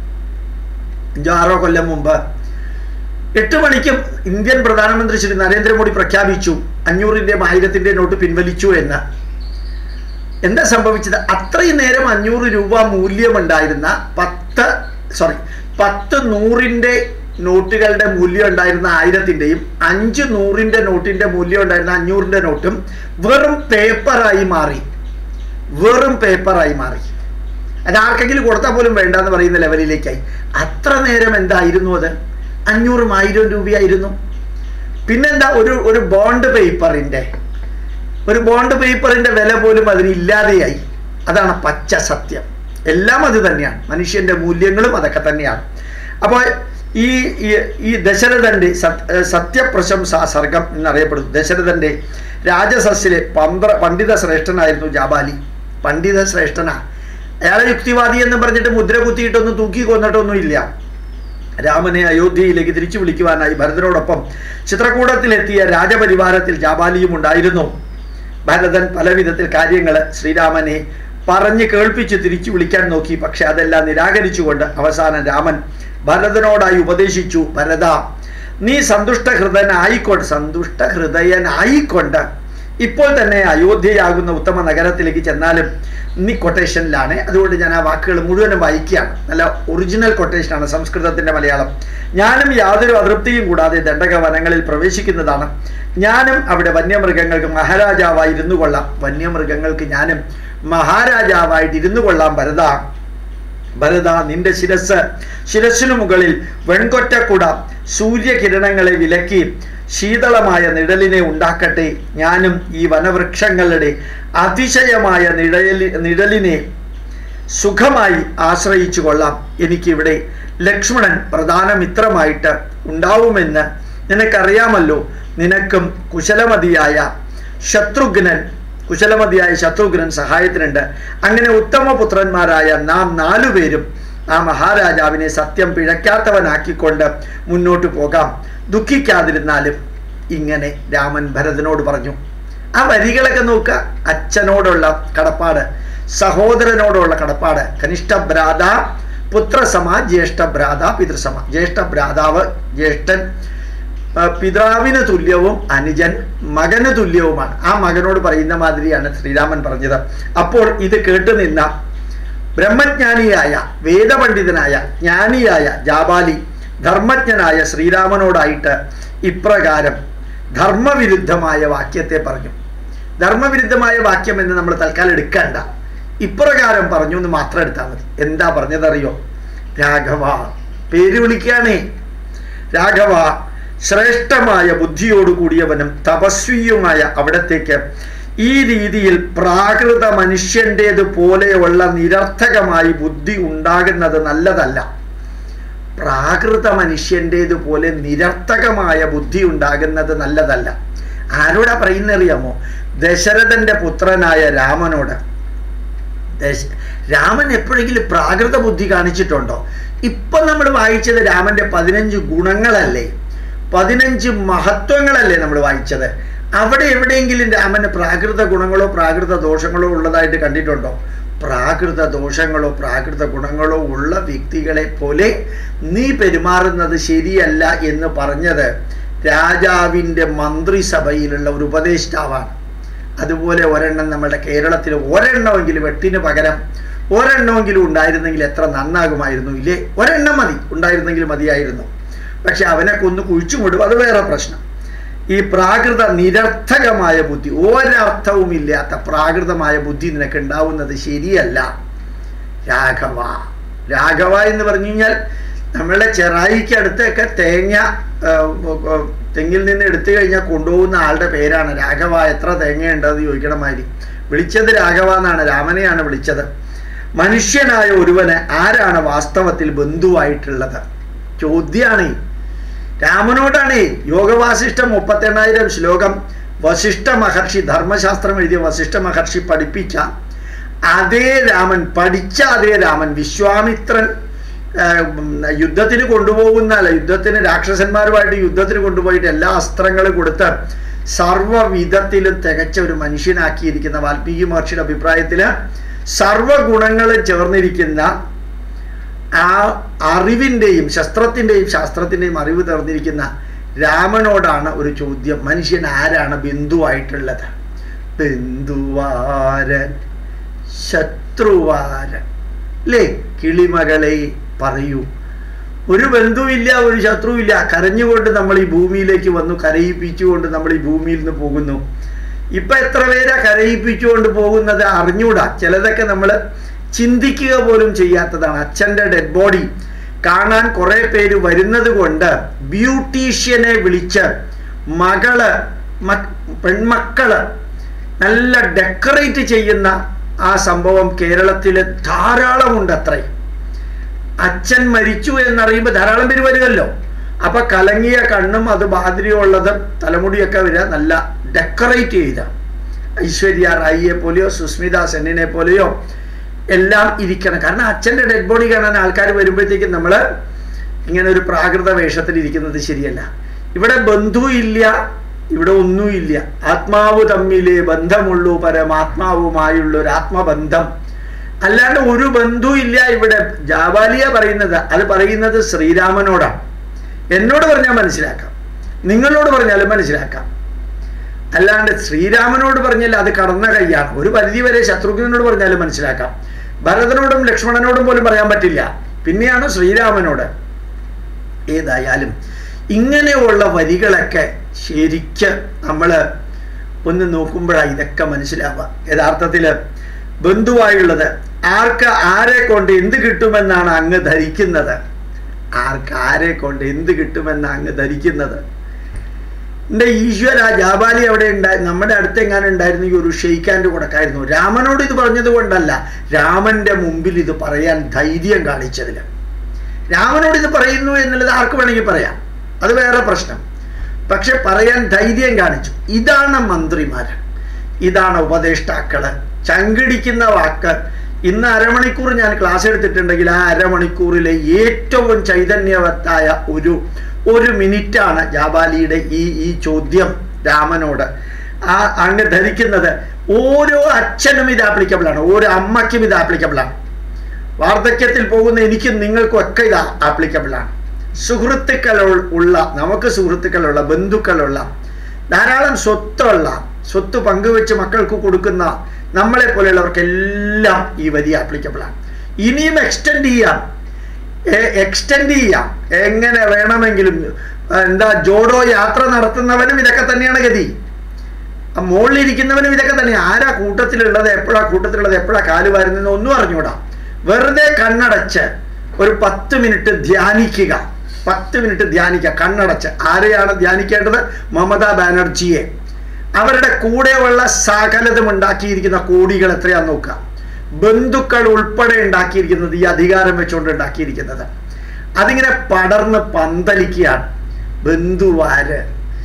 അഞ്ചോ ആറോ കൊല്ലം മുമ്പ് എട്ട് മണിക്കും ഇന്ത്യൻ പ്രധാനമന്ത്രി ശ്രീ നരേന്ദ്രമോദി പ്രഖ്യാപിച്ചു അഞ്ഞൂറിൻ്റെയും ആയിരത്തിൻ്റെ നോട്ട് പിൻവലിച്ചു എന്ന് എന്താ സംഭവിച്ചത് അത്രയും നേരം അഞ്ഞൂറ് രൂപ മൂല്യമുണ്ടായിരുന്ന പത്ത് സോറി പത്ത് നൂറിൻ്റെ നോട്ടുകളുടെ മൂല്യം ഉണ്ടായിരുന്ന ആയിരത്തിൻ്റെയും അഞ്ച് നൂറിൻ്റെ നോട്ടിൻ്റെ മൂല്യം ഉണ്ടായിരുന്ന അഞ്ഞൂറിൻ്റെ നോട്ടും വെറും പേപ്പറായി മാറി വെറും പേപ്പറായി മാറി അത് ആർക്കെങ്കിലും കൊടുത്താൽ പോലും വേണ്ട എന്ന് പറയുന്ന ലെവലിലേക്കായി അത്ര നേരം എന്തായിരുന്നു അത് അഞ്ഞൂറും ആയിരം രൂപയായിരുന്നു പിന്നെന്താ ഒരു ഒരു ബോണ്ട് പേപ്പറിൻ്റെ ഒരു ബോണ്ട് പേപ്പറിൻ്റെ വില പോലും അതിന് ഇല്ലാതെയായി അതാണ് പച്ച സത്യം എല്ലാം അത് തന്നെയാണ് മനുഷ്യൻ്റെ മൂല്യങ്ങളും അതൊക്കെ തന്നെയാണ് അപ്പോൾ ഈ ഈ- ഈ ദശരഥൻ്റെ സത് സത്യപ്രശംസാ സർഗം എന്നറിയപ്പെടുന്നു ദശരഥൻ്റെ രാജസസ്സിലെ പന്ത്ര പണ്ഡിത ശ്രേഷ്ഠനായിരുന്നു ജാബാലി പണ്ഡിത ശ്രേഷ്ഠനാ അയാളെ യുക്തിവാദി എന്ന് പറഞ്ഞിട്ട് മുദ്ര കുത്തിയിട്ടൊന്നും തൂക്കി കൊന്നിട്ടൊന്നും ഇല്ല രാമനെ അയോധ്യയിലേക്ക് തിരിച്ചു വിളിക്കുവാനായി ഭരതനോടൊപ്പം ചിത്രകൂടത്തിലെത്തിയ രാജപരിവാരത്തിൽ ജാബാലിയും ഉണ്ടായിരുന്നു ഭരതൻ പല വിധത്തിൽ കാര്യങ്ങൾ ശ്രീരാമനെ പറഞ്ഞ് കേൾപ്പിച്ച് തിരിച്ചു വിളിക്കാൻ നോക്കി പക്ഷെ അതെല്ലാം നിരാകരിച്ചുകൊണ്ട് അവസാനം രാമൻ ഭരതനോടായി ഉപദേശിച്ചു ഭരത നീ സന്തുഷ്ടഹൃദയനായിക്കൊണ്ട് സന്തുഷ്ടഹൃദയനായിക്കൊണ്ട് ഇപ്പോൾ തന്നെ അയോധ്യയാകുന്ന ഉത്തമ നഗരത്തിലേക്ക് ചെന്നാലും നീ കൊട്ടേഷനിലാണ് അതുകൊണ്ട് ഞാൻ ആ വാക്കുകൾ മുഴുവനും വായിക്കുകയാണ് നല്ല ഒറിജിനൽ കൊട്ടേഷനാണ് സംസ്കൃതത്തിൻ്റെ മലയാളം ഞാനും യാതൊരു അതൃപ്തിയും കൂടാതെ ദണ്ഡക വനങ്ങളിൽ പ്രവേശിക്കുന്നതാണ് ഞാനും അവിടെ വന്യമൃഗങ്ങൾക്ക് മഹാരാജാവായി ഇരുന്നു കൊള്ളാം വന്യമൃഗങ്ങൾക്ക് ഞാനും മഹാരാജാവായിട്ട് ഇരുന്നു കൊള്ളാം ഭരത ഭരത നിന്റെ ശിരസ് ശിരസിനു മുകളിൽ വെൺകൊറ്റക്കുട സൂര്യകിരണങ്ങളെ വിലക്കി ശീതളമായ നിഴലിനെ ഉണ്ടാക്കട്ടെ ഞാനും ഈ വനവൃക്ഷങ്ങളുടെ അതിശയമായ നിഴലി നിഴലിനെ സുഖമായി ആശ്രയിച്ചു കൊള്ളാം എനിക്കിവിടെ ലക്ഷ്മണൻ പ്രധാന മിത്രമായിട്ട് ഉണ്ടാവുമെന്ന് നിനക്കറിയാമല്ലോ നിനക്കും കുശലമതിയായ ശത്രുഘ്നൻ കുശലമതിയായ ശത്രുഘ്നൻ സഹായത്തിനുണ്ട് അങ്ങനെ ഉത്തമ പുത്രന്മാരായ നാം നാലുപേരും ആ മഹാരാജാവിനെ സത്യം പിഴയ്ക്കാത്തവനാക്കിക്കൊണ്ട് മുന്നോട്ട് പോകാം ദുഃഖിക്കാതിരുന്നാലും ഇങ്ങനെ രാമൻ ഭരതനോട് പറഞ്ഞു ആ വരികളൊക്കെ നോക്കുക അച്ഛനോടുള്ള കടപ്പാട് സഹോദരനോടുള്ള കടപ്പാട് കനിഷ്ഠ ഭ്രാത പുത്രസമ ജ്യേഷ്ഠ ഭ്രാത പിതൃസമ ജ്യേഷ്ഠ ഭ്രാതാവ് ജ്യേഷ്ഠൻ ആ, പിതാവിന് തുല്യവും അനുജൻ മകന് തുല്യവുമാണ് ആ മകനോട് പറയുന്ന മാതിരിയാണ് ശ്രീരാമൻ പറഞ്ഞത് അപ്പോൾ ഇത് കേട്ടു നിന്ന ബ്രഹ്മജ്ഞാനിയായ വേദപണ്ഡിതനായ ജ്ഞാനിയായ ജാബാലി ധർമ്മജ്ഞനായ ശ്രീരാമനോടായിട്ട് ഇപ്രകാരം ധർമ്മവിരുദ്ധമായ വാക്യത്തെ പറഞ്ഞു ധർമ്മവിരുദ്ധമായ വാക്യം എന്ന് നമ്മൾ തൽക്കാലം എടുക്കണ്ട ഇപ്രകാരം പറഞ്ഞു എന്ന് മാത്രം എടുത്താൽ മതി എന്താ പറഞ്ഞതറിയോ രാഘവ പേര് വിളിക്കുകയാണേ രാഘവ ശ്രേഷ്ഠമായ ബുദ്ധിയോട് കൂടിയവനും തപസ്വിയുമായ അവിടത്തേക്ക് ഈ രീതിയിൽ പ്രാകൃത മനുഷ്യൻ്റേത് പോലെയുള്ള നിരർത്ഥകമായി ബുദ്ധി ഉണ്ടാകുന്നത് നല്ലതല്ല പ്രാകൃത മനുഷ്യൻ്റേത് പോലെ നിരർത്ഥകമായ ബുദ്ധി ഉണ്ടാകുന്നത് നല്ലതല്ല ആരോടാ പറയുന്നറിയാമോ ദശരഥന്റെ പുത്രനായ രാമനോട് ദശ രാമൻ എപ്പോഴെങ്കിലും പ്രാകൃത ബുദ്ധി കാണിച്ചിട്ടുണ്ടോ ഇപ്പൊ നമ്മൾ വായിച്ചത് രാമന്റെ പതിനഞ്ച് ഗുണങ്ങളല്ലേ പതിനഞ്ച് മഹത്വങ്ങളല്ലേ നമ്മൾ വായിച്ചത് അവിടെ എവിടെയെങ്കിലും രാമന് പ്രാകൃത ഗുണങ്ങളോ പ്രാകൃത ദോഷങ്ങളോ ഉള്ളതായിട്ട് കണ്ടിട്ടുണ്ടോ പ്രാകൃത ദോഷങ്ങളോ പ്രാകൃത ഗുണങ്ങളോ ഉള്ള വ്യക്തികളെ പോലെ നീ പെരുമാറുന്നത് ശരിയല്ല എന്ന് പറഞ്ഞത് രാജാവിൻ്റെ മന്ത്രിസഭയിലുള്ള ഒരു ഉപദേഷ്ടാവാണ് അതുപോലെ ഒരെണ്ണം നമ്മുടെ കേരളത്തിൽ ഒരെണ്ണമെങ്കിലും എട്ടിന് പകരം ഒരെണ്ണമെങ്കിലും ഉണ്ടായിരുന്നെങ്കിൽ എത്ര നന്നാകുമായിരുന്നു ഇല്ലേ ഒരെണ്ണം മതി ഉണ്ടായിരുന്നെങ്കിൽ മതിയായിരുന്നു പക്ഷെ അവനെ കൊന്ന് കുഴിച്ചുമിടും അത് വേറെ പ്രശ്നം ഈ പ്രാകൃത നിരർത്ഥകമായ ബുദ്ധി ഒരർത്ഥവും ഇല്ലാത്ത പ്രാകൃതമായ ബുദ്ധി നിനക്ക് ഉണ്ടാവുന്നത് ശരിയല്ല രാഘവ രാഘവ എന്ന് പറഞ്ഞു കഴിഞ്ഞാൽ നമ്മളെ ചെറായിക്ക് അടുത്തൊക്കെ തേങ്ങ ആ, ആ, തെങ്ങിൽ നിന്ന് എടുത്തു കഴിഞ്ഞാൽ കൊണ്ടുപോകുന്ന ആളുടെ പേരാണ് രാഘവ എത്ര തേങ്ങയുണ്ടെന്ന് ചോദിക്കണ മാതിരി വിളിച്ചത് രാഘവ എന്നാണ് രാമനെയാണ് വിളിച്ചത് മനുഷ്യനായ ഒരുവന് ആരാണ് വാസ്തവത്തിൽ ബന്ധുവായിട്ടുള്ളത് ചോദ്യമാണ് രാമനോടാണ് യോഗവാസിഷ്ടം മുപ്പത്തെണ്ണായിരം ശ്ലോകം വസിഷ്ഠ മഹർഷി ധർമ്മശാസ്ത്രം എഴുതിയ വസിഷ്ഠ മഹർഷി പഠിപ്പിച്ച അതേ രാമൻ പഠിച്ച അതേ രാമൻ വിശ്വാമിത്രൻ ആ, ഉം, യുദ്ധത്തിന് കൊണ്ടുപോകുന്ന അല്ല യുദ്ധത്തിന് രാക്ഷസന്മാരുമായിട്ട് യുദ്ധത്തിന് കൊണ്ടുപോയിട്ട് എല്ലാ അസ്ത്രങ്ങളും കൊടുത്ത് സർവ്വവിധത്തിലും തികച്ച ഒരു മനുഷ്യനാക്കിയിരിക്കുന്ന വാൽമീകി മഹർഷിയുടെ അഭിപ്രായത്തില് സർവ്വഗുണങ്ങളും ചേർന്നിരിക്കുന്ന ആ അറിവിൻ്റെയും ശസ്ത്രത്തിൻ്റെയും ശാസ്ത്രത്തിൻ്റെയും അറിവ് തീർന്നിരിക്കുന്ന രാമനോടാണ് ഒരു ചോദ്യം മനുഷ്യൻ ആരാണ് ബന്ധുവായിട്ടുള്ളത് ബന്ധുവാരൻ ശത്രുവാരൻ അല്ലേ കിളിമകളെ പറയൂ ഒരു ബന്ധുവില്ല ഒരു ശത്രുവില്ല കരഞ്ഞുകൊണ്ട് നമ്മൾ ഈ ഭൂമിയിലേക്ക് വന്നു കരയിപ്പിച്ചുകൊണ്ട് നമ്മൾ ഈ ഭൂമിയിൽ നിന്ന് പോകുന്നു ഇപ്പൊ എത്ര പേരാ കരയിപ്പിച്ചുകൊണ്ട് പോകുന്നത് അറിഞ്ഞൂടാ ചിലതൊക്കെ നമ്മൾ ചിന്തിക്കുക പോലും ചെയ്യാത്തതാണ് അച്ഛൻ്റെ ഡെഡ് ബോഡി കാണാൻ കുറെ പേര് വരുന്നത് കൊണ്ട് ബ്യൂട്ടീഷ്യനെ വിളിച്ച് മകള് മ- പെൺമക്കള് നല്ല ഡെക്കറേറ്റ് ചെയ്യുന്ന ആ സംഭവം കേരളത്തിൽ ധാരാളമുണ്ട് അത്രയും അച്ഛൻ മരിച്ചു എന്നറിയുമ്പോൾ ധാരാളം പേര് വരുമല്ലോ അപ്പൊ കലങ്ങിയ കണ്ണും അത് ബാതിരിയുള്ളത് തലമുടിയൊക്കെ വരിക നല്ല ഡെക്കറേറ്റ് ചെയ്ത ഐശ്വര്യ റായിയെ പോലെയോ സുസ്മിത സെന്നിനെ പോലെയോ എല്ലാം ഇരിക്കണം കാരണം അച്ഛൻ്റെ ഡെഡ് ബോഡി കാണാൻ ആൾക്കാർ വരുമ്പോഴത്തേക്കും നമ്മൾ ഇങ്ങനെ ഒരു പ്രാകൃത വേഷത്തിൽ ഇരിക്കുന്നത് ശരിയല്ല ഇവിടെ ബന്ധു ഇല്ല ഇവിടെ ഒന്നുമില്ല ആത്മാവ് തമ്മിലെ ബന്ധമുള്ളൂ പരമാത്മാവുമായുള്ള ഒരു ആത്മബന്ധം അല്ലാണ്ട് ഒരു ബന്ധു ഇല്ല ഇവിടെ ജാബാലിയ പറയുന്നത് അത് പറയുന്നത് ശ്രീരാമനോടാണ് എന്നോട് പറഞ്ഞാൽ മനസ്സിലാക്കാം നിങ്ങളോട് പറഞ്ഞാലും മനസ്സിലാക്കാം അല്ലാണ്ട് ശ്രീരാമനോട് പറഞ്ഞാൽ അത് കടന്ന കൈയാണ് ഒരു പരിധി വരെ ശത്രുഘ്നോട് പറഞ്ഞാലും മനസ്സിലാക്കാം ഭരതനോടും ലക്ഷ്മണനോടും പോലും പറയാൻ പറ്റില്ല പിന്നെയാണ് ശ്രീരാമനോട് ഏതായാലും ഇങ്ങനെയുള്ള വരികളൊക്കെ ശരിക്ക് നമ്മൾ ഒന്ന് നോക്കുമ്പോഴാണ് ഇതൊക്കെ മനസ്സിലാവുക യഥാർത്ഥത്തിൽ ബന്ധുവായുള്ളത് ആർക്ക് ആരെ കൊണ്ട് എന്ത് കിട്ടുമെന്നാണ് അങ്ങ് ധരിക്കുന്നത് ആർക്ക് ആരെ കൊണ്ട് എന്ത് കിട്ടുമെന്ന് അങ്ങ് ധരിക്കുന്നത് എൻ്റെ ഈശ്വര ജാബാലി അവിടെ ഉണ്ടായി നമ്മുടെ അടുത്തെങ്ങാനും ഉണ്ടായിരുന്നെങ്കിൽ ഒരു ഷെയ്ക്കാൻ്റെ കൊടുക്കായിരുന്നു രാമനോട് ഇത് പറഞ്ഞത് കൊണ്ടല്ല രാമന്റെ മുമ്പിൽ ഇത് പറയാൻ ധൈര്യം കാണിച്ചതിൽ രാമനോട് ഇത് പറയുന്നു എന്നുള്ളത് ആർക്ക് വേണമെങ്കിൽ പറയാം അത് വേറെ പ്രശ്നം പക്ഷെ പറയാൻ ധൈര്യം കാണിച്ചു ഇതാണ് മന്ത്രിമാർ ഇതാണ് ഉപദേഷ്ടാക്കള് ചങ്കിടിക്കുന്ന വാക്ക് ഇന്ന് അരമണിക്കൂർ ഞാൻ ക്ലാസ് എടുത്തിട്ടുണ്ടെങ്കിൽ ആ അരമണിക്കൂറിലെ ഏറ്റവും ചൈതന്യവത്തായ ഒരു ഒരു മിനിറ്റാണ് ജാബാലിയുടെ ഈ ഈ ചോദ്യം രാമനോട് ആ അങ്ങ് ധരിക്കുന്നത് ഓരോ അച്ഛനും ഇത് ആപ്ലിക്കബിൾ ആണ് ഓരോ അമ്മയ്ക്കും ഇത് ആപ്ലിക്കബിൾ ആണ് വാർദ്ധക്യത്തിൽ പോകുന്ന എനിക്കും നിങ്ങൾക്കും ഒക്കെ ഇത് ആപ്ലിക്കബിൾ ആണ് സുഹൃത്തുക്കൾ ഉള്ള നമുക്ക് സുഹൃത്തുക്കളുള്ള ബന്ധുക്കളുള്ള ധാരാളം സ്വത്തുള്ള സ്വത്ത് പങ്കുവെച്ച് മക്കൾക്ക് കൊടുക്കുന്ന നമ്മളെ പോലെയുള്ളവർക്കെല്ലാം ഈ വരി ആപ്ലിക്കബിൾ ആണ് ഇനിയും എക്സ്റ്റെൻഡ് ചെയ്യാം എക്സ്റ്റെൻഡ് ചെയ്യാം എങ്ങനെ വേണമെങ്കിലും എന്താ ജോഡോ യാത്ര നടത്തുന്നവനും ഇതൊക്കെ തന്നെയാണ് ഗതി ആ മുകളിലിരിക്കുന്നവനും ഇതൊക്കെ തന്നെ ആരാ കൂട്ടത്തിലുള്ളത് എപ്പോഴാ കൂട്ടത്തിലുള്ളത് എപ്പോഴാ കാല് വരുന്നത് ഒന്നും അറിഞ്ഞൂടാ വെറുതെ കണ്ണടച്ച് ഒരു പത്ത് മിനിറ്റ് ധ്യാനിക്കുക പത്ത് മിനിറ്റ് ധ്യാനിക്കുക കണ്ണടച്ച് ആരെയാണ് ധ്യാനിക്കേണ്ടത് മമതാ ബാനർജിയെ അവരുടെ കൂടെയുള്ള സകലതും ഉണ്ടാക്കിയിരിക്കുന്ന കോടികൾ എത്രയാന്ന് നോക്കുക ബന്ധുക്കൾ ഉൾപ്പെടെ ഉണ്ടാക്കിയിരിക്കുന്നത് ഈ അധികാരം വെച്ചുകൊണ്ട് ഉണ്ടാക്കിയിരിക്കുന്നത് അതിങ്ങനെ പടർന്ന് പന്തലിക്കുകയാണ് ബന്ധുവാര്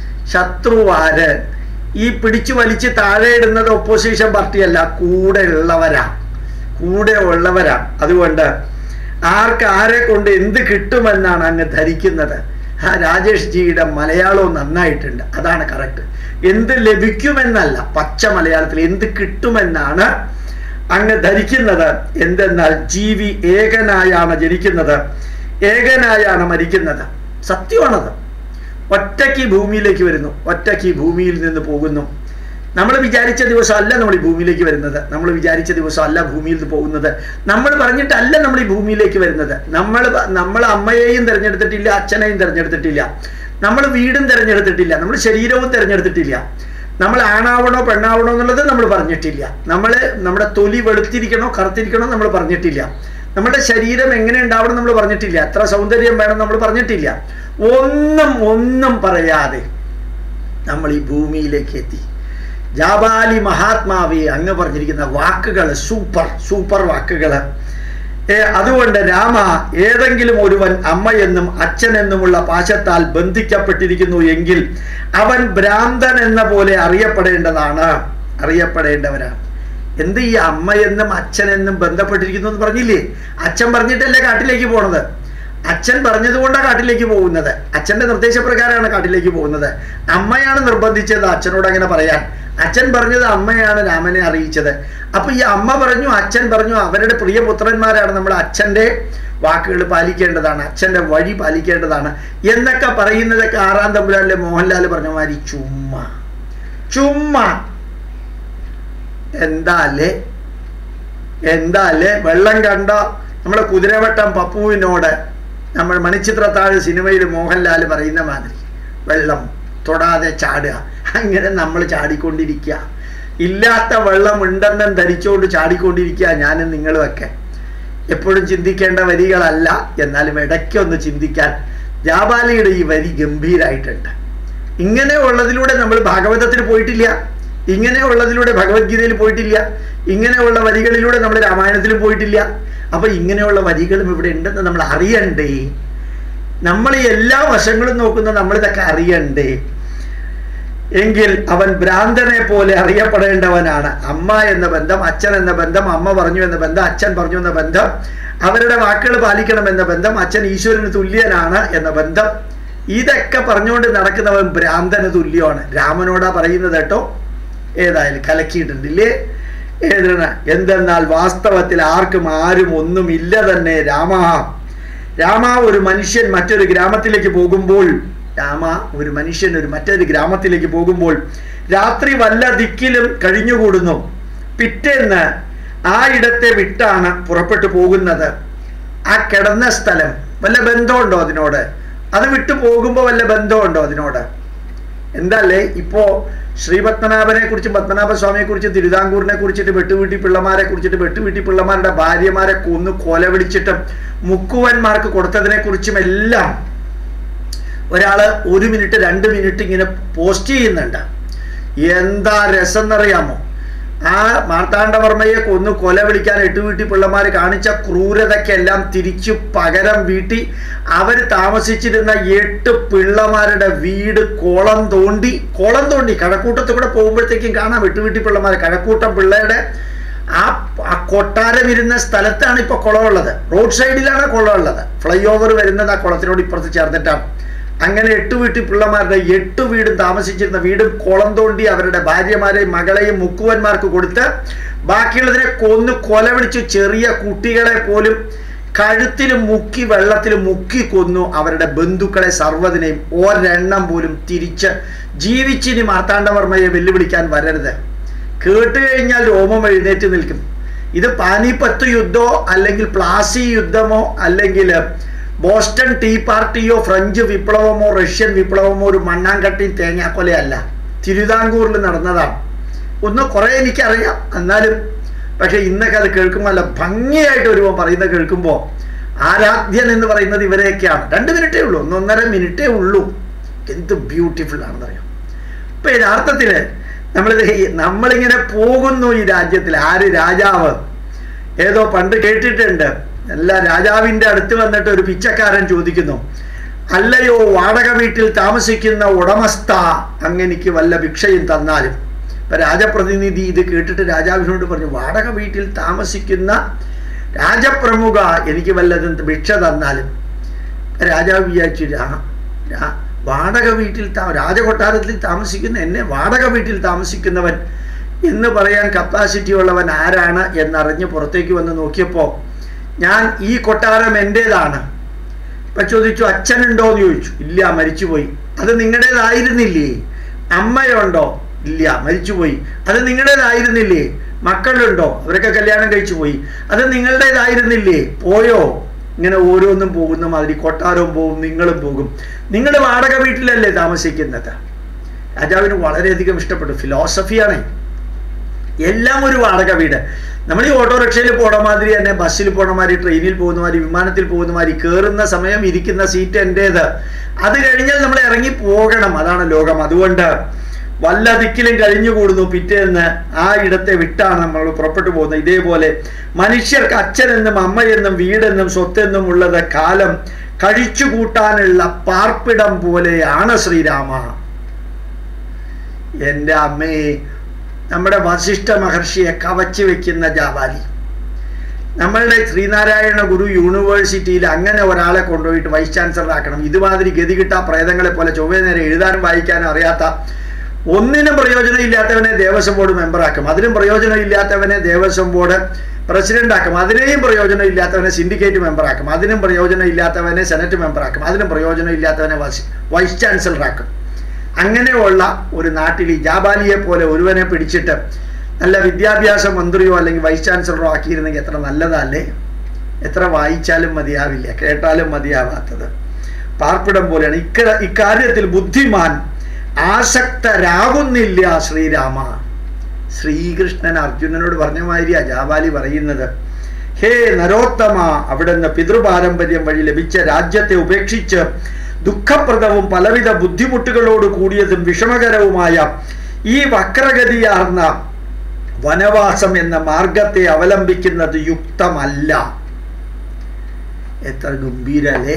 ശത്രുവാര് ഈ പിടിച്ചു വലിച്ച് താഴെ ഇടുന്നത് ഒപ്പോസിഷൻ പാർട്ടിയല്ല കൂടെ ഉള്ളവരാ കൂടെ ഉള്ളവരാ അതുകൊണ്ട് ആർക്ക് ആരെ കൊണ്ട് എന്ത് കിട്ടുമെന്നാണ് അങ്ങ് ധരിക്കുന്നത് ആ രാജേഷ് ജിയുടെ മലയാളവും നന്നായിട്ടുണ്ട് അതാണ് കറക്റ്റ് എന്ത് ലഭിക്കുമെന്നല്ല പച്ച മലയാളത്തിൽ എന്ത് കിട്ടുമെന്നാണ് അങ്ങ് ധരിക്കുന്നത് എന്തെന്നാൽ ജീവി ഏകനായാണ് ജനിക്കുന്നത് ഏകനായാണ് മരിക്കുന്നത് സത്യമാണത് ഒറ്റയ്ക്ക് ഭൂമിയിലേക്ക് വരുന്നു ഒറ്റയ്ക്ക് ഭൂമിയിൽ നിന്ന് പോകുന്നു നമ്മൾ വിചാരിച്ച ദിവസം അല്ല നമ്മൾ ഈ ഭൂമിയിലേക്ക് വരുന്നത് നമ്മൾ വിചാരിച്ച ദിവസം അല്ല ഭൂമിയിൽ നിന്ന് പോകുന്നത് നമ്മൾ പറഞ്ഞിട്ടല്ല നമ്മൾ ഈ ഭൂമിയിലേക്ക് വരുന്നത് നമ്മൾ നമ്മൾ അമ്മയെയും തിരഞ്ഞെടുത്തിട്ടില്ല അച്ഛനെയും തിരഞ്ഞെടുത്തിട്ടില്ല നമ്മൾ വീടും തിരഞ്ഞെടുത്തിട്ടില്ല നമ്മൾ ശരീരവും തിരഞ്ഞെടുത്തിട്ടില്ല നമ്മൾ ആണാവണോ പെണ്ണാവണോ എന്നുള്ളത് നമ്മൾ പറഞ്ഞിട്ടില്ല നമ്മൾ നമ്മുടെ തൊലി വെളുത്തിരിക്കണോ കറുത്തിരിക്കണോ നമ്മൾ പറഞ്ഞിട്ടില്ല നമ്മുടെ ശരീരം എങ്ങനെ ഉണ്ടാവണം നമ്മൾ പറഞ്ഞിട്ടില്ല എത്ര സൗന്ദര്യം വേണം നമ്മൾ പറഞ്ഞിട്ടില്ല ഒന്നും ഒന്നും പറയാതെ നമ്മൾ ഈ ഭൂമിയിലേക്ക് എത്തി ജാബാലി മഹാത്മാവി അങ്ങ് പറഞ്ഞിരിക്കുന്ന വാക്കുകൾ സൂപ്പർ സൂപ്പർ വാക്കുകൾ അതുകൊണ്ട് രാമ ഏതെങ്കിലും ഒരുവൻ അമ്മയെന്നും അച്ഛനെന്നുമുള്ള പാശത്താൽ ബന്ധിക്കപ്പെട്ടിരിക്കുന്നു എങ്കിൽ അവൻ ഭ്രാന്തൻ എന്ന പോലെ അറിയപ്പെടേണ്ടതാണ് അറിയപ്പെടേണ്ടവരാണ് എന്ത് ഈ അമ്മയെന്നും അച്ഛനെന്നും ബന്ധപ്പെട്ടിരിക്കുന്നു എന്ന് പറഞ്ഞില്ലേ അച്ഛൻ പറഞ്ഞിട്ടല്ലേ കാട്ടിലേക്ക് പോണത് അച്ഛൻ പറഞ്ഞതുകൊണ്ടാണ് കാട്ടിലേക്ക് പോകുന്നത് അച്ഛന്റെ നിർദ്ദേശപ്രകാരമാണ് കാട്ടിലേക്ക് പോകുന്നത് അമ്മയാണ് നിർബന്ധിച്ചത് അച്ഛനോട് അങ്ങനെ പറയാൻ അച്ഛൻ പറഞ്ഞത് അമ്മയാണ് രാമനെ അറിയിച്ചത് അപ്പൊ ഈ അമ്മ പറഞ്ഞു അച്ഛൻ പറഞ്ഞു അവരുടെ പ്രിയപുത്രന്മാരാണ് നമ്മൾ അച്ഛന്റെ വാക്കുകൾ പാലിക്കേണ്ടതാണ് അച്ഛന്റെ വഴി പാലിക്കേണ്ടതാണ് എന്നൊക്കെ പറയുന്നതൊക്കെ ആറാം തമ്പുരാനിലെ മോഹൻലാൽ പറഞ്ഞ മാതിരി ചുമ്മാ ചുമ്മാ എന്താ അല്ലേ എന്താ അല്ലേ വെള്ളം കണ്ട നമ്മളെ കുതിരവട്ടം പപ്പുവിനോട് നമ്മൾ മണിച്ചിത്രത്താഴ് സിനിമയിൽ മോഹൻലാൽ പറയുന്ന മാതിരി വെള്ളം തൊടാതെ ചാടുക അങ്ങനെ നമ്മൾ ചാടിക്കൊണ്ടിരിക്കുക ഇല്ലാത്ത വെള്ളം ഉണ്ടെന്നും ധരിച്ചുകൊണ്ട് ചാടിക്കൊണ്ടിരിക്കുക ഞാനും നിങ്ങളുമൊക്കെ എപ്പോഴും ചിന്തിക്കേണ്ട വരികളല്ല എന്നാലും ഇടയ്ക്കൊന്ന് ചിന്തിക്കാൻ ജാബാലിയുടെ ഈ വരി ഗംഭീരായിട്ടുണ്ട് ഇങ്ങനെയുള്ളതിലൂടെ നമ്മൾ ഭാഗവതത്തിൽ പോയിട്ടില്ല ഇങ്ങനെയുള്ളതിലൂടെ ഭഗവത്ഗീതയിൽ പോയിട്ടില്ല ഇങ്ങനെയുള്ള വരികളിലൂടെ നമ്മൾ രാമായണത്തിൽ പോയിട്ടില്ല അപ്പൊ ഇങ്ങനെയുള്ള വരികളും ഇവിടെ ഉണ്ടെന്ന് നമ്മൾ അറിയണ്ടേ നമ്മൾ ഈ എല്ലാ വശങ്ങളും നോക്കുന്ന നമ്മൾ ഇതൊക്കെ അറിയണ്ടേ എങ്കിൽ അവൻ ഭ്രാന്തനെ പോലെ അറിയപ്പെടേണ്ടവനാണ് അമ്മ എന്ന ബന്ധം അച്ഛൻ എന്ന ബന്ധം അമ്മ പറഞ്ഞു എന്ന ബന്ധം അച്ഛൻ പറഞ്ഞു എന്ന ബന്ധം അവരുടെ വാക്കുകൾ പാലിക്കണം എന്ന ബന്ധം അച്ഛൻ ഈശ്വരന് തുല്യനാണ് എന്ന ബന്ധം ഇതൊക്കെ പറഞ്ഞുകൊണ്ട് നടക്കുന്നവൻ ഭ്രാന്തന് തുല്യമാണ് രാമനോടാ പറയുന്നത് കേട്ടോ ഏതായാലും കലക്കിയിട്ടുണ്ടില്ലേ ഏതാണ് എന്തെന്നാൽ വാസ്തവത്തിൽ ആർക്കും ആരും ഒന്നും ഇല്ല തന്നെ രാമ രാമ ഒരു മനുഷ്യൻ മറ്റൊരു ഗ്രാമത്തിലേക്ക് പോകുമ്പോൾ രാമ ഒരു മനുഷ്യൻ ഒരു മറ്റൊരു ഗ്രാമത്തിലേക്ക് പോകുമ്പോൾ രാത്രി വല്ല ദിക്കിലും കഴിഞ്ഞുകൂടുന്നു പിറ്റേന്ന് ആ ഇടത്തെ വിട്ടാണ് പുറപ്പെട്ടു പോകുന്നത് ആ കിടന്ന സ്ഥലം വല്ല ബന്ധമുണ്ടോ അതിനോട് അത് വിട്ടു പോകുമ്പോൾ വല്ല ബന്ധമുണ്ടോ അതിനോട് എന്താല്ലേ ഇപ്പോ ശ്രീപത്മനാഭനെ കുറിച്ചും പത്മനാഭ സ്വാമിയെ കുറിച്ചും തിരുവിതാംകൂറിനെ കുറിച്ചിട്ട് വെട്ടുവീട്ടി പിള്ളമാരെ കുറിച്ചിട്ട് വെട്ടുവീട്ടി പിള്ളമാരുടെ ഭാര്യമാരെ കൊന്നു കൊല വിളിച്ചിട്ട് മുക്കുവന്മാർക്ക് കൊടുത്തതിനെ കുറിച്ചും എല്ലാം ഒരാള് ഒരു മിനിറ്റ് രണ്ട് മിനിറ്റ് ഇങ്ങനെ പോസ്റ്റ് ചെയ്യുന്നുണ്ട് എന്താ രസം എന്നറിയാമോ ആ മാർത്താണ്ഡവർമ്മയെ കൊന്നു കൊല വിളിക്കാൻ എട്ടുവീട്ടി പിള്ളമാര് കാണിച്ച ക്രൂരതയ്ക്കെല്ലാം തിരിച്ചു പകരം വീട്ടി അവർ താമസിച്ചിരുന്ന എട്ട് പിള്ളമാരുടെ വീട് കോളം തോണ്ടി കോളം തോണ്ടി കഴക്കൂട്ടത്തിൽ കൂടെ പോകുമ്പോഴത്തേക്കും കാണാം എട്ടുവീട്ടി പിള്ളമാർ കഴക്കൂട്ടം പിള്ളയുടെ ആ ആ കൊട്ടാരം ഇരുന്ന സ്ഥലത്താണ് ഇപ്പൊ കുളമുള്ളത് റോഡ് സൈഡിലാണ് കുളമുള്ളത് ഫ്ലൈ ഓവർ വരുന്നത് ആ കുളത്തിനോട് ഇപ്പുറത്ത് ചേർന്നിട്ടാണ് അങ്ങനെ എട്ട് വീട്ടിൽ പിള്ളമാരുടെ എട്ട് വീടും താമസിച്ചിരുന്ന വീടും കുളം തോണ്ടി അവരുടെ ഭാര്യമാരെയും മകളെയും മുക്കുവന്മാർക്ക് കൊടുത്ത് ബാക്കിയുള്ളതിനെ കൊന്നു കൊല വിളിച്ചു ചെറിയ കുട്ടികളെ പോലും കഴുത്തിൽ മുക്കി വെള്ളത്തിൽ മുക്കി കൊന്നു അവരുടെ ബന്ധുക്കളെ സർവ്വതിനെയും ഒരെണ്ണം പോലും തിരിച്ച് ജീവിച്ചിനി മാർത്താണ്ഡവർമ്മയെ വെല്ലുവിളിക്കാൻ വരരുത് കേട്ട് കഴിഞ്ഞാൽ രോമം എഴുന്നേറ്റ് നിൽക്കും ഇത് പാനിപ്പത്ത് യുദ്ധമോ അല്ലെങ്കിൽ പ്ലാസി യുദ്ധമോ അല്ലെങ്കിൽ ബോസ്റ്റൺ ടീ പാർട്ടിയോ ഫ്രഞ്ച് വിപ്ലവമോ റഷ്യൻ വിപ്ലവമോ ഒരു മണ്ണാങ്കട്ടിയും തേങ്ങാക്കൊലയല്ല തിരുവിതാംകൂറിൽ നടന്നതാണ് ഒന്ന് കുറേ എനിക്കറിയാം എന്നാലും പക്ഷെ ഇന്നൊക്കെ അത് കേൾക്കുമ്പോൾ അല്ല ഭംഗിയായിട്ട് ഒരുവൻ പറയുന്നത് കേൾക്കുമ്പോൾ ആരാധ്യൻ എന്ന് പറയുന്നത് ഇവരെയൊക്കെയാണ് രണ്ട് മിനിറ്റേ ഉള്ളൂ ഒന്നൊന്നര മിനിറ്റേ ഉള്ളൂ എന്ത് ബ്യൂട്ടിഫുൾ ആണെന്നറിയാം ഇപ്പൊ യഥാർത്ഥത്തിൽ നമ്മളിത് നമ്മളിങ്ങനെ പോകുന്നു ഈ രാജ്യത്തിൽ ആര് രാജാവ് ഏതോ പണ്ട് കേട്ടിട്ടുണ്ട് എല്ലാ രാജാവിൻ്റെ അടുത്ത് വന്നിട്ട് ഒരു പിച്ചക്കാരൻ ചോദിക്കുന്നു അല്ലയോ വാടക വീട്ടിൽ താമസിക്കുന്ന ഉടമസ്ഥ അങ്ങെനിക്ക് വല്ല ഭിക്ഷയും തന്നാലും ഇപ്പൊ രാജപ്രതിനിധി ഇത് കേട്ടിട്ട് രാജാവിനോട് പറഞ്ഞു വാടക വീട്ടിൽ താമസിക്കുന്ന രാജപ്രമുഖ എനിക്ക് വല്ലതും ഭിക്ഷ തന്നാലും രാജാവ് വിചാരിച്ചു രാ- രാ- വാടക വീട്ടിൽ താ രാജകൊട്ടാരത്തിൽ താമസിക്കുന്ന എന്നെ വാടക വീട്ടിൽ താമസിക്കുന്നവൻ എന്ന് പറയാൻ കപ്പാസിറ്റി ഉള്ളവൻ ആരാണ് എന്നറിഞ്ഞ് പുറത്തേക്ക് വന്ന് നോക്കിയപ്പോൾ ഞാൻ ഈ കൊട്ടാരം എൻ്റേതാണ് ഇപ്പൊ ചോദിച്ചു അച്ഛനുണ്ടോ എന്ന് ചോദിച്ചു ഇല്ല മരിച്ചുപോയി അത് നിങ്ങളുടേതായിരുന്നില്ലേ അമ്മയുണ്ടോ ഇല്ല മരിച്ചുപോയി അത് നിങ്ങളുടേതായിരുന്നില്ലേ മക്കളുണ്ടോ അവരൊക്കെ കല്യാണം കഴിച്ചു പോയി അത് നിങ്ങളുടേതായിരുന്നില്ലേ പോയോ ഇങ്ങനെ ഓരോന്നും പോകുന്ന മാതിരി കൊട്ടാരവും പോകും നിങ്ങളും പോകും നിങ്ങൾ വാടക വീട്ടിലല്ലേ താമസിക്കുന്നത് രാജാവിന് വളരെയധികം ഇഷ്ടപ്പെട്ടു ഫിലോസഫിയാണ് എല്ലാം ഒരു വാടക വീട് നമ്മൾ ഈ ഓട്ടോറിക്ഷയിൽ പോണ മാതിരി തന്നെ ബസ്സിൽ പോണ മാതിരി ട്രെയിനിൽ പോകുന്ന മാതിരി വിമാനത്തിൽ പോകുന്ന മാതിരി കയറുന്ന സമയം ഇരിക്കുന്ന സീറ്റ് എൻ്റേത് അത് കഴിഞ്ഞാൽ നമ്മൾ ഇറങ്ങി പോകണം അതാണ് ലോകം അതുകൊണ്ട് വല്ല ദിക്കിലും കഴിഞ്ഞുകൂടുന്നു പിറ്റേന്ന് ആ ഇടത്തെ വിട്ടാണ് നമ്മൾ പുറപ്പെട്ടു പോകുന്നത് ഇതേപോലെ മനുഷ്യർക്ക് അച്ഛനെന്നും അമ്മയെന്നും വീടെന്നും സ്വത്തെന്നും ഉള്ളത് കാലം കഴിച്ചു കൂട്ടാനുള്ള പാർപ്പിടം പോലെയാണ് ശ്രീരാമ എൻ്റെ അമ്മയെ നമ്മുടെ വസിഷ്ഠ മഹർഷിയെ കവച്ചു വെക്കുന്ന ജാവാലി നമ്മളുടെ ശ്രീനാരായണ ഗുരു യൂണിവേഴ്സിറ്റിയിൽ അങ്ങനെ ഒരാളെ കൊണ്ടുപോയിട്ട് വൈസ് ചാൻസലർ ആക്കണം ഇതുമാതിരി ഗതികിട്ട പ്രേതങ്ങളെ പോലെ ചൊവ്വേ നേരെ എഴുതാനും വായിക്കാനും അറിയാത്ത ഒന്നിനും പ്രയോജനം ഇല്ലാത്തവനെ ദേവസ്വം ബോർഡ് മെമ്പറാക്കും അതിനും പ്രയോജനം ഇല്ലാത്തവനെ ദേവസ്വം ബോർഡ് പ്രസിഡന്റ് ആക്കും അതിനെയും പ്രയോജനം ഇല്ലാത്തവനെ സിൻഡിക്കേറ്റ് മെമ്പറാക്കും അതിനും പ്രയോജനം ഇല്ലാത്തവനെ സെനറ്റ് മെമ്പറാക്കും അതിനും പ്രയോജനം ഇല്ലാത്തവനെ വൈസ് വൈസ് ചാൻസലർ ആക്കും അങ്ങനെയുള്ള ഒരു നാട്ടിൽ ഈ ജാബാലിയെ പോലെ ഒരുവനെ പിടിച്ചിട്ട് നല്ല വിദ്യാഭ്യാസ മന്ത്രിയോ അല്ലെങ്കിൽ വൈസ് ചാൻസലറോ ആക്കിയിരുന്നെങ്കിൽ എത്ര നല്ലതല്ലേ എത്ര വായിച്ചാലും മതിയാവില്ല കേട്ടാലും മതിയാവാത്തത് പാർപ്പിടം പോലെയാണ് ഇക്ക ഇക്കാര്യത്തിൽ ബുദ്ധിമാൻ ആസക്തരാകുന്നില്ല ശ്രീരാമ ശ്രീകൃഷ്ണൻ അർജുനനോട് പറഞ്ഞ മാതിരിയാ ജാബാലി പറയുന്നത് ഹേ നരോത്തമ അവിടുന്ന് പിതൃപാരമ്പര്യം വഴി ലഭിച്ച രാജ്യത്തെ ഉപേക്ഷിച്ച് ദുഃഖപ്രദവും പലവിധ ബുദ്ധിമുട്ടുകളോട് കൂടിയതും വിഷമകരവുമായ ഈ വക്രഗതിയാർന്ന വനവാസം എന്ന മാർഗത്തെ അവലംബിക്കുന്നത് യുക്തമല്ല എത്ര ഗംഭീരല്ലേ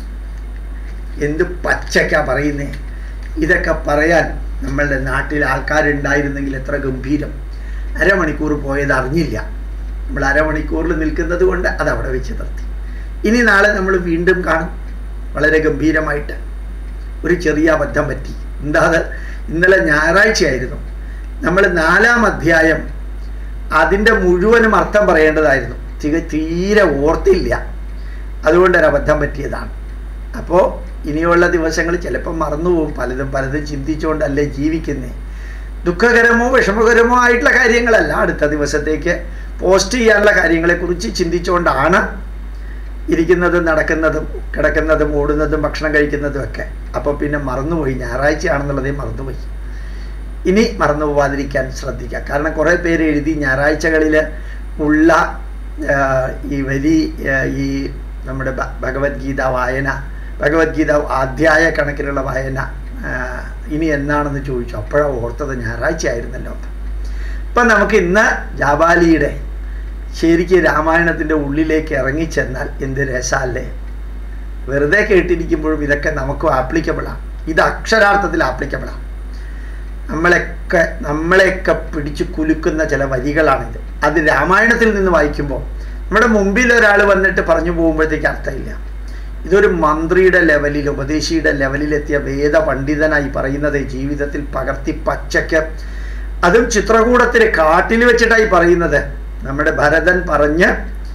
എന്ത് പച്ചക്കാ പറയുന്നേ ഇതൊക്കെ പറയാൻ നമ്മളുടെ നാട്ടിൽ ആൾക്കാരുണ്ടായിരുന്നെങ്കിൽ എത്ര ഗംഭീരം അരമണിക്കൂർ പോയത് അറിഞ്ഞില്ല നമ്മൾ അരമണിക്കൂറിൽ നിൽക്കുന്നത് കൊണ്ട് അത് അവിടെ വെച്ച് നിർത്തി ഇനി നാളെ നമ്മൾ വീണ്ടും കാണും വളരെ ഗംഭീരമായിട്ട് ഒരു ചെറിയ അബദ്ധം പറ്റി എന്താ അത് ഇന്നലെ ഞായറാഴ്ചയായിരുന്നു നമ്മൾ നാലാം അധ്യായം അതിൻ്റെ മുഴുവനും അർത്ഥം പറയേണ്ടതായിരുന്നു തിക തീരെ ഓർത്തില്ല അതുകൊണ്ടൊരു അബദ്ധം പറ്റിയതാണ് അപ്പോൾ ഇനിയുള്ള ദിവസങ്ങൾ ചിലപ്പോൾ മറന്നുപോകും പലതും പലതും ചിന്തിച്ചുകൊണ്ടല്ലേ ജീവിക്കുന്നേ ദുഃഖകരമോ വിഷമകരമോ ആയിട്ടുള്ള കാര്യങ്ങളല്ല അടുത്ത ദിവസത്തേക്ക് പോസ്റ്റ് ചെയ്യാനുള്ള കാര്യങ്ങളെക്കുറിച്ച് ചിന്തിച്ചുകൊണ്ടാണ് ഇരിക്കുന്നതും നടക്കുന്നതും കിടക്കുന്നതും ഓടുന്നതും ഭക്ഷണം കഴിക്കുന്നതും ഒക്കെ അപ്പോൾ പിന്നെ മറന്നുപോയി ഞായറാഴ്ചയാണെന്നുള്ളതേ മറന്നുപോയി ഇനി മറന്നു പോവാതിരിക്കാൻ ശ്രദ്ധിക്കുക കാരണം കുറേ പേര് എഴുതി ഞായറാഴ്ചകളിൽ ഉള്ള ആ, ഈ വലിയ ആ, ഈ നമ്മുടെ ഭ- ഭഗവത്ഗീത വായന ഭഗവത്ഗീത അധ്യായ കണക്കിലുള്ള വായന ആ, ഇനി എന്നാണെന്ന് ചോദിച്ചു അപ്പോഴാണ് ഓർത്തത് ഞായറാഴ്ച ആയിരുന്നല്ലോ അപ്പം നമുക്ക് ഇന്ന് ജാബാലിയുടെ ശരിക്കും രാമായണത്തിൻ്റെ ഉള്ളിലേക്ക് ഇറങ്ങിച്ചെന്നാൽ എന്ത് രസമല്ലേ വെറുതെ കേട്ടിരിക്കുമ്പോഴും ഇതൊക്കെ നമുക്കും ആപ്ലിക്കബിളാണ് ഇത് അക്ഷരാർത്ഥത്തിൽ ആപ്ലിക്കബിളാണ് നമ്മളെയൊക്കെ നമ്മളെയൊക്കെ പിടിച്ചു കുലുക്കുന്ന ചില വരികളാണിത് അത് രാമായണത്തിൽ നിന്ന് വായിക്കുമ്പോൾ നമ്മുടെ മുമ്പിൽ ഒരാൾ വന്നിട്ട് പറഞ്ഞു പോകുമ്പോഴത്തേക്ക് അർത്ഥമില്ല ഇതൊരു മന്ത്രിയുടെ ലെവലിൽ ഉപദേശിയുടെ ലെവലിലെത്തിയ വേദ പണ്ഡിതനായി പറയുന്നത് ജീവിതത്തിൽ പകർത്തി പച്ചയ്ക്ക് അതും ചിത്രകൂടത്തിൽ കാട്ടിൽ വെച്ചിട്ടായി പറയുന്നത് നമ്മുടെ ഭരതൻ പറഞ്ഞ്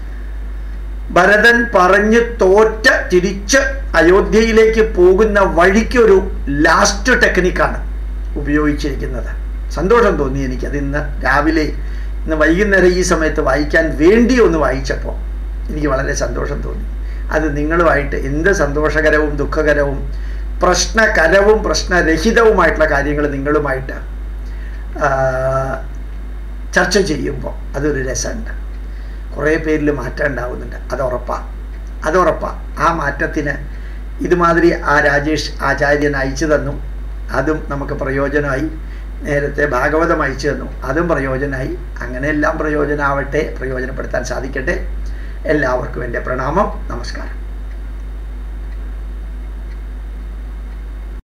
ഭരതൻ പറഞ്ഞ് തോറ്റ തിരിച്ച് അയോധ്യയിലേക്ക് പോകുന്ന വഴിക്കൊരു ലാസ്റ്റ് ടെക്നിക്കാണ് ഉപയോഗിച്ചിരിക്കുന്നത് സന്തോഷം തോന്നി എനിക്ക് അത് ഇന്ന് രാവിലെ ഇന്ന് വൈകുന്നേരം ഈ സമയത്ത് വായിക്കാൻ വേണ്ടി ഒന്ന് വായിച്ചപ്പോൾ എനിക്ക് വളരെ സന്തോഷം തോന്നി അത് നിങ്ങളുമായിട്ട് എന്ത് സന്തോഷകരവും ദുഃഖകരവും പ്രശ്നകരവും പ്രശ്നരഹിതവുമായിട്ടുള്ള കാര്യങ്ങൾ നിങ്ങളുമായിട്ട് ആ, ചർച്ച ചെയ്യുമ്പോൾ അതൊരു രസമുണ്ട് കുറേ പേരിൽ മാറ്റം ഉണ്ടാവുന്നുണ്ട് അത് ഉറപ്പാണ് അത് ഉറപ്പാണ് ആ മാറ്റത്തിന് ഇതുമാതിരി ആ രാജേഷ് ആചാര്യൻ അയച്ചു തന്നു അതും നമുക്ക് പ്രയോജനമായി നേരത്തെ ഭാഗവതം അയച്ചു തന്നു അതും പ്രയോജനമായി അങ്ങനെ എല്ലാം പ്രയോജനമാവട്ടെ പ്രയോജനപ്പെടുത്താൻ സാധിക്കട്ടെ എല്ലാവർക്കും എൻ്റെ പ്രണാമം നമസ്കാരം